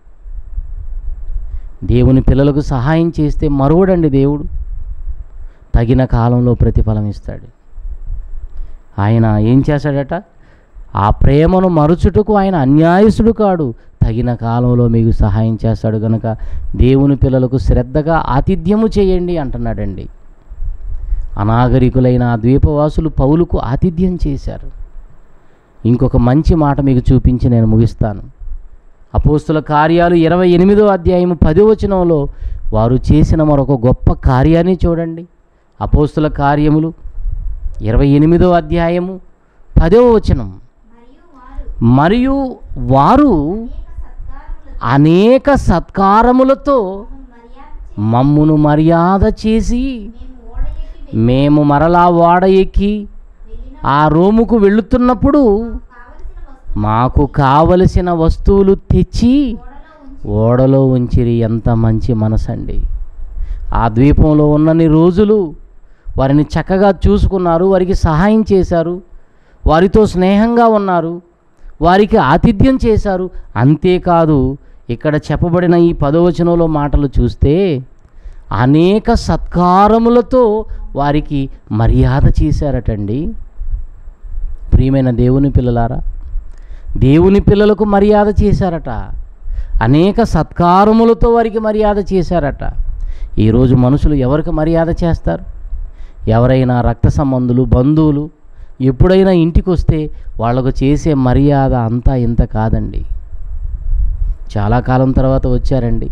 దేవుని పిల్లలకు సహాయం చేస్తే మరువడండి దేవుడు తగిన కాలంలో ప్రతిఫలం ఇస్తాడు ఆయన ఏం చేశాడట ఆ ప్రేమను మరుచుటకు ఆయన అన్యాయసుడు కాడు తగిన కాలంలో మీకు సహాయం చేస్తాడు గనుక దేవుని పిల్లలకు శ్రద్ధగా ఆతిథ్యము చేయండి అంటున్నాడండి అనాగరికులైన ఆ ద్వీపవాసులు పౌలుకు ఆతిథ్యం చేశారు ఇంకొక మంచి మాట మీకు చూపించి నేను ముగిస్తాను అపోస్తుల కార్యాలు ఇరవై ఎనిమిదో అధ్యాయము పదో వచనంలో వారు చేసిన మరొక గొప్ప కార్యాన్ని చూడండి అపోస్తుల కార్యములు ఇరవై ఎనిమిదో అధ్యాయము పదవ వచనం మరియు వారు మరియు వారు అనేక అనేక సత్కారములతో సత్కారములతో మర్యాద మమ్మును మర్యాద చేసి మేము ఓడ ఎక్కి మేము మరలా ఓడ ఎక్కి వెళ్ళిన ఆ రోముకు వెళుతున్నప్పుడు కావలసిన వస్తు మాకు కావలసిన వస్తువులు తెచ్చి ఓడలో ఉంచి ఓడలో ఉంచిరి ఎంత మంచి మనసండి ఆ ద్వీపంలో ఉన్నన్ని రోజులు వారిని చక్కగా చూసుకున్నారు వారికి సహాయం చేశారు వారితో స్నేహంగా ఉన్నారు వారికి ఆతిథ్యం చేశారు అంతేకాదు ఇక్కడ చెప్పబడిన ఈ పదవచనంలో మాటలు చూస్తే అనేక సత్కారములతో వారికి మర్యాద చేశారటండి ప్రియమైన దేవుని పిల్లలారా దేవుని పిల్లలకు మర్యాద చేశారట అనేక సత్కారములతో వారికి మర్యాద చేశారట ఈరోజు మనుషులు ఎవరికి మర్యాద చేస్తారు ఎవరైనా రక్త సంబంధులు బంధువులు ఎప్పుడైనా ఇంటికి వస్తే వాళ్ళకు చేసే మర్యాద అంతా ఇంత కాదండి చాలా కాలం తర్వాత వచ్చారండి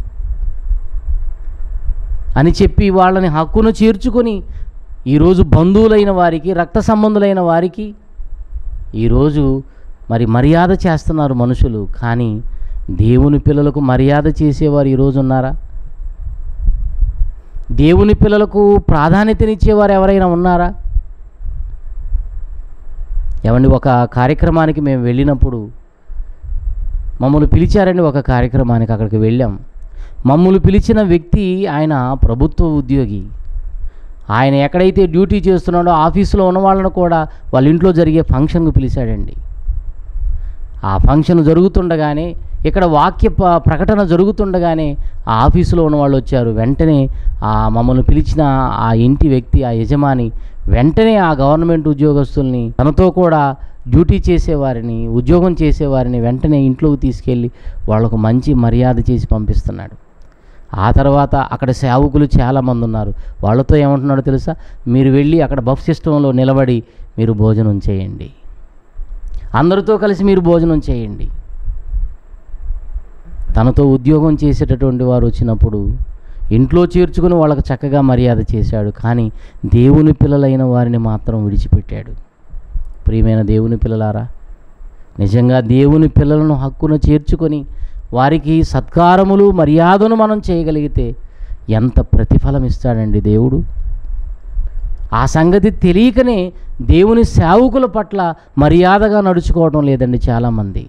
అని చెప్పి వాళ్ళని హక్కును చేర్చుకొని ఈరోజు బంధువులైన వారికి రక్త సంబంధులైన వారికి ఈరోజు మరి మర్యాద చేస్తున్నారు మనుషులు కానీ దేవుని పిల్లలకు మర్యాద చేసేవారు ఈరోజు ఉన్నారా దేవుని పిల్లలకు ప్రాధాన్యతనిచ్చేవారు ఎవరైనా ఉన్నారా ఏమండి ఒక కార్యక్రమానికి మేము వెళ్ళినప్పుడు మమ్మల్ని పిలిచారండి ఒక కార్యక్రమానికి అక్కడికి వెళ్ళాం మమ్మల్ని పిలిచిన వ్యక్తి ఆయన ప్రభుత్వ ఉద్యోగి ఆయన ఎక్కడైతే డ్యూటీ చేస్తున్నాడో ఆఫీసులో ఉన్న వాళ్ళను కూడా వాళ్ళ ఇంట్లో జరిగే ఫంక్షన్కు పిలిచాడండి ఆ ఫంక్షన్ జరుగుతుండగానే ఇక్కడ వాక్య ప- ప్రకటన జరుగుతుండగానే ఆ ఆఫీసులో ఉన్న వాళ్ళు వచ్చారు వెంటనే ఆ మమ్మల్ని పిలిచిన ఆ ఇంటి వ్యక్తి ఆ యజమాని వెంటనే ఆ గవర్నమెంట్ ఉద్యోగస్తుల్ని తనతో కూడా డ్యూటీ చేసేవారిని ఉద్యోగం చేసేవారిని వెంటనే ఇంట్లోకి తీసుకెళ్ళి వాళ్ళకు మంచి మర్యాద చేసి పంపిస్తున్నాడు ఆ తర్వాత అక్కడ సేవకులు చాలామంది ఉన్నారు వాళ్ళతో ఏమంటున్నాడో తెలుసా మీరు వెళ్ళి అక్కడ బఫ్ సిస్టంలో నిలబడి మీరు భోజనం చేయండి అందరితో కలిసి మీరు భోజనం చేయండి తనతో ఉద్యోగం చేసేటటువంటి వారు వచ్చినప్పుడు ఇంట్లో చేర్చుకుని వాళ్ళకు చక్కగా మర్యాద చేశాడు కానీ దేవుని పిల్లలైన వారిని మాత్రం విడిచిపెట్టాడు ప్రియమైన దేవుని పిల్లలారా నిజంగా దేవుని పిల్లలను హక్కున చేర్చుకొని వారికి సత్కారములు మర్యాదను మనం చేయగలిగితే ఎంత ప్రతిఫలం ఇస్తాడండి దేవుడు ఆ సంగతి తెలియకనే దేవుని సేవకుల పట్ల మర్యాదగా నడుచుకోవడం లేదండి చాలామంది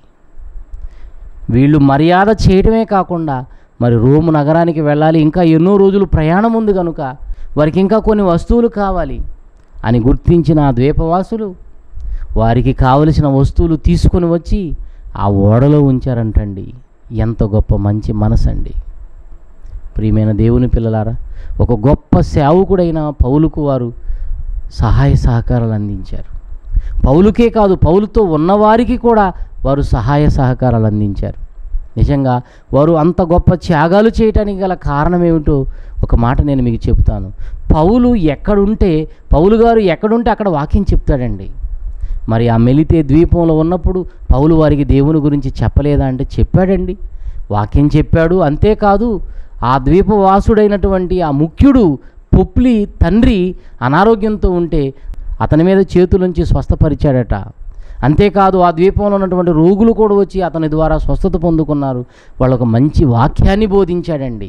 వీళ్ళు మర్యాద చేయడమే కాకుండా మరి రోము నగరానికి వెళ్ళాలి ఇంకా ఎన్నో రోజులు ప్రయాణం ఉంది కనుక వారికి ఇంకా కొన్ని వస్తువులు కావాలి అని గుర్తించిన ఆ ద్వీపవాసులు వారికి కావలసిన వస్తువులు తీసుకొని వచ్చి ఆ ఓడలో ఉంచారంటండి ఎంత గొప్ప మంచి మనసండి ప్రియమైన దేవుని పిల్లలారా ఒక గొప్ప సేవకుడైన పౌలుకు వారు సహాయ సహకారాలు అందించారు పౌలుకే కాదు పౌలుతో ఉన్నవారికి కూడా వారు సహాయ సహకారాలు అందించారు నిజంగా వారు అంత గొప్ప త్యాగాలు చేయటానికి గల కారణం ఏమిటో ఒక మాట నేను మీకు చెప్తాను పౌలు ఎక్కడుంటే పౌలు గారు ఎక్కడుంటే అక్కడ వాక్యం చెప్తాడండి మరి ఆ మెలితే ద్వీపంలో ఉన్నప్పుడు పౌలు వారికి దేవుని గురించి చెప్పలేదా అంటే చెప్పాడండి వాక్యం చెప్పాడు అంతేకాదు ఆ ద్వీపవాసుడైనటువంటి ఆ ముఖ్యుడు పుప్లి తండ్రి అనారోగ్యంతో ఉంటే అతని మీద చేతులుంచి స్వస్థపరిచాడట అంతేకాదు ఆ ద్వీపంలో ఉన్నటువంటి రోగులు కూడా వచ్చి అతని ద్వారా స్వస్థత పొందుకున్నారు వాళ్ళకు మంచి వాక్యాన్ని బోధించాడండి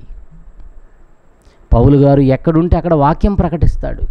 పౌలు గారు ఎక్కడుంటే అక్కడ వాక్యం ప్రకటిస్తాడు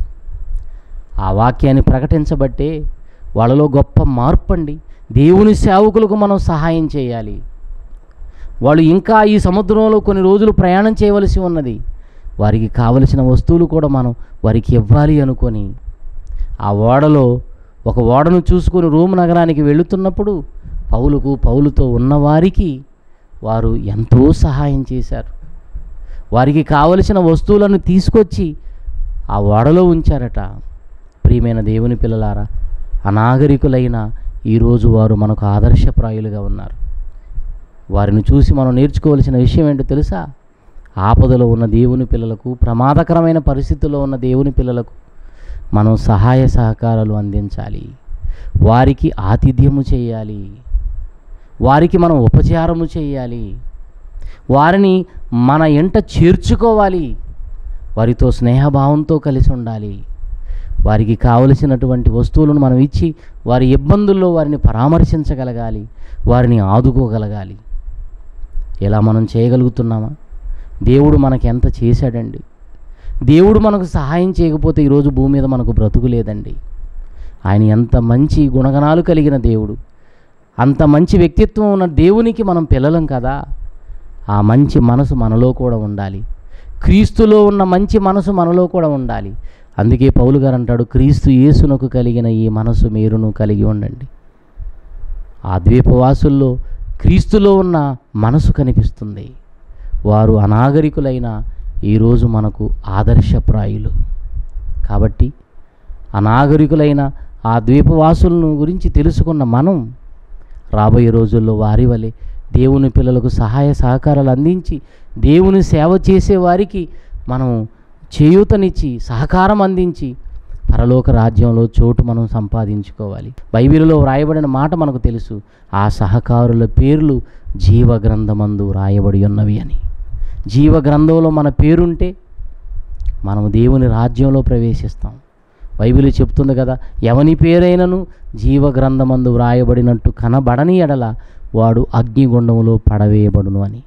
ఆ వాక్యాన్ని ప్రకటించబట్టే వాళ్ళలో గొప్ప మార్పు అండి దేవుని సేవకులకు మనం సహాయం చేయాలి వాళ్ళు ఇంకా ఈ సముద్రంలో కొన్ని రోజులు ప్రయాణం చేయవలసి ఉన్నది వారికి కావలసిన వస్తువులు కూడా మనం వారికి ఇవ్వాలి అనుకొని ఆ ఓడలో ఒక ఓడను చూసుకొని రోమ్ నగరానికి వెళుతున్నప్పుడు పౌలుకు పౌలుతో ఉన్నవారికి వారు ఎంతో సహాయం చేశారు వారికి కావలసిన వస్తువులను తీసుకొచ్చి ఆ ఓడలో ఉంచారట ప్రియమైన దేవుని పిల్లలారా అనాగరికులైన ఈరోజు వారు మనకు ఆదర్శప్రాయులుగా ఉన్నారు వారిని చూసి మనం నేర్చుకోవాల్సిన విషయం ఏంటో తెలుసా ఆపదలో ఉన్న దేవుని పిల్లలకు ప్రమాదకరమైన పరిస్థితుల్లో ఉన్న దేవుని పిల్లలకు మనం సహాయ సహకారాలు అందించాలి వారికి ఆతిథ్యము చేయాలి వారికి మనం ఉపచారము చేయాలి వారిని మన ఎంట చేర్చుకోవాలి వారితో స్నేహభావంతో కలిసి ఉండాలి వారికి కావలసినటువంటి వస్తువులను మనం ఇచ్చి వారి ఇబ్బందుల్లో వారిని పరామర్శించగలగాలి వారిని ఆదుకోగలగాలి ఇలా మనం చేయగలుగుతున్నామా దేవుడు మనకి ఎంత చేశాడండి దేవుడు మనకు సహాయం చేయకపోతే ఈరోజు భూమి మీద మనకు బ్రతుకు లేదండి ఆయన ఎంత మంచి గుణగణాలు కలిగిన దేవుడు అంత మంచి వ్యక్తిత్వం ఉన్న దేవునికి మనం పిల్లలం కదా ఆ మంచి మనసు మనలో కూడా ఉండాలి క్రీస్తులో ఉన్న మంచి మనసు మనలో కూడా ఉండాలి అందుకే పౌలు గారు అంటాడు క్రీస్తు యేసునకు కలిగిన ఈ మనసు మీరును కలిగి ఉండండి ఆ ద్వీపవాసుల్లో క్రీస్తులో ఉన్న మనసు కనిపిస్తుంది వారు అనాగరికులైన ఈరోజు మనకు ఆదర్శప్రాయులు కాబట్టి అనాగరికులైన ఆ ద్వీపవాసులను గురించి తెలుసుకున్న మనం రాబోయే రోజుల్లో వారి వలె దేవుని పిల్లలకు సహాయ సహకారాలు అందించి దేవుని సేవ చేసే వారికి మనం చేయూతనిచ్చి సహకారం అందించి పరలోక రాజ్యంలో చోటు మనం సంపాదించుకోవాలి బైబిల్లో వ్రాయబడిన మాట మనకు తెలుసు ఆ సహకారుల పేర్లు జీవ గ్రంథమందు రాయబడి ఉన్నవి అని జీవ గ్రంథంలో మన పేరుంటే మనము దేవుని రాజ్యంలో ప్రవేశిస్తాం బైబిల్ చెప్తుంది కదా ఎవని పేరైనను జీవ గ్రంథమందు వ్రాయబడినట్టు కనబడని ఎడల వాడు అగ్నిగుండంలో పడవేయబడును అని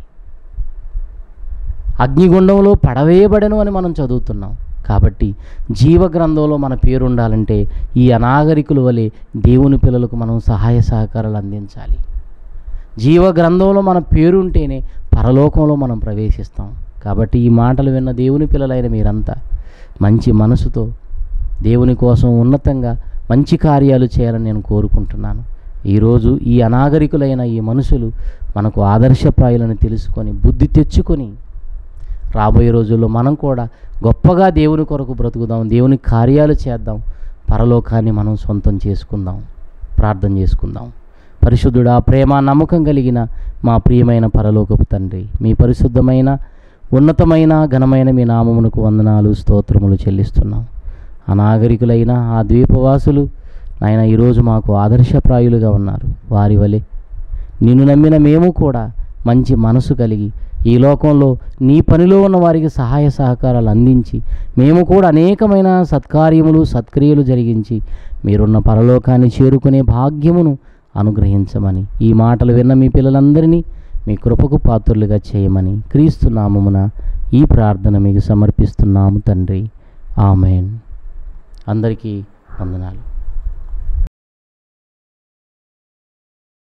అగ్నిగుండంలో పడవేయబడను అని మనం చదువుతున్నాం కాబట్టి జీవ గ్రంథంలో మన పేరు ఉండాలంటే ఈ అనాగరికుల వలె దేవుని పిల్లలకు మనం సహాయ సహకారాలు అందించాలి జీవ గ్రంథంలో మన పేరు ఉంటేనే పరలోకంలో మనం ప్రవేశిస్తాం కాబట్టి ఈ మాటలు విన్న దేవుని పిల్లలైన మీరంతా మంచి మనసుతో దేవుని కోసం ఉన్నతంగా మంచి కార్యాలు చేయాలని నేను కోరుకుంటున్నాను ఈరోజు ఈ అనాగరికులైన ఈ మనుషులు మనకు ఆదర్శప్రాయులను తెలుసుకొని బుద్ధి తెచ్చుకొని రాబోయే రోజుల్లో మనం కూడా గొప్పగా దేవుని కొరకు బ్రతుకుదాం దేవుని కార్యాలు చేద్దాం పరలోకాన్ని మనం సొంతం చేసుకుందాం ప్రార్థన చేసుకుందాం పరిశుద్ధుడా ప్రేమ నమ్మకం కలిగిన మా ప్రియమైన పరలోకపు తండ్రి మీ పరిశుద్ధమైన ఉన్నతమైన ఘనమైన మీ నామమునకు వందనాలు స్తోత్రములు చెల్లిస్తున్నాం అనాగరికులైన ఆ ద్వీపవాసులు నాయన ఈరోజు మాకు ఆదర్శప్రాయులుగా ఉన్నారు వారి వలె నిన్ను నమ్మిన మేము కూడా మంచి మనసు కలిగి ఈ లోకంలో నీ పనిలో ఉన్న వారికి సహాయ సహకారాలు అందించి మేము కూడా అనేకమైన సత్కార్యములు సత్క్రియలు జరిగించి మీరున్న పరలోకాన్ని చేరుకునే భాగ్యమును అనుగ్రహించమని ఈ మాటలు విన్న మీ పిల్లలందరినీ మీ కృపకు పాత్రులుగా చేయమని క్రీస్తు నామమున ఈ ప్రార్థన మీకు సమర్పిస్తున్నాము తండ్రి ఆమెన్ అందరికీ వందనాలు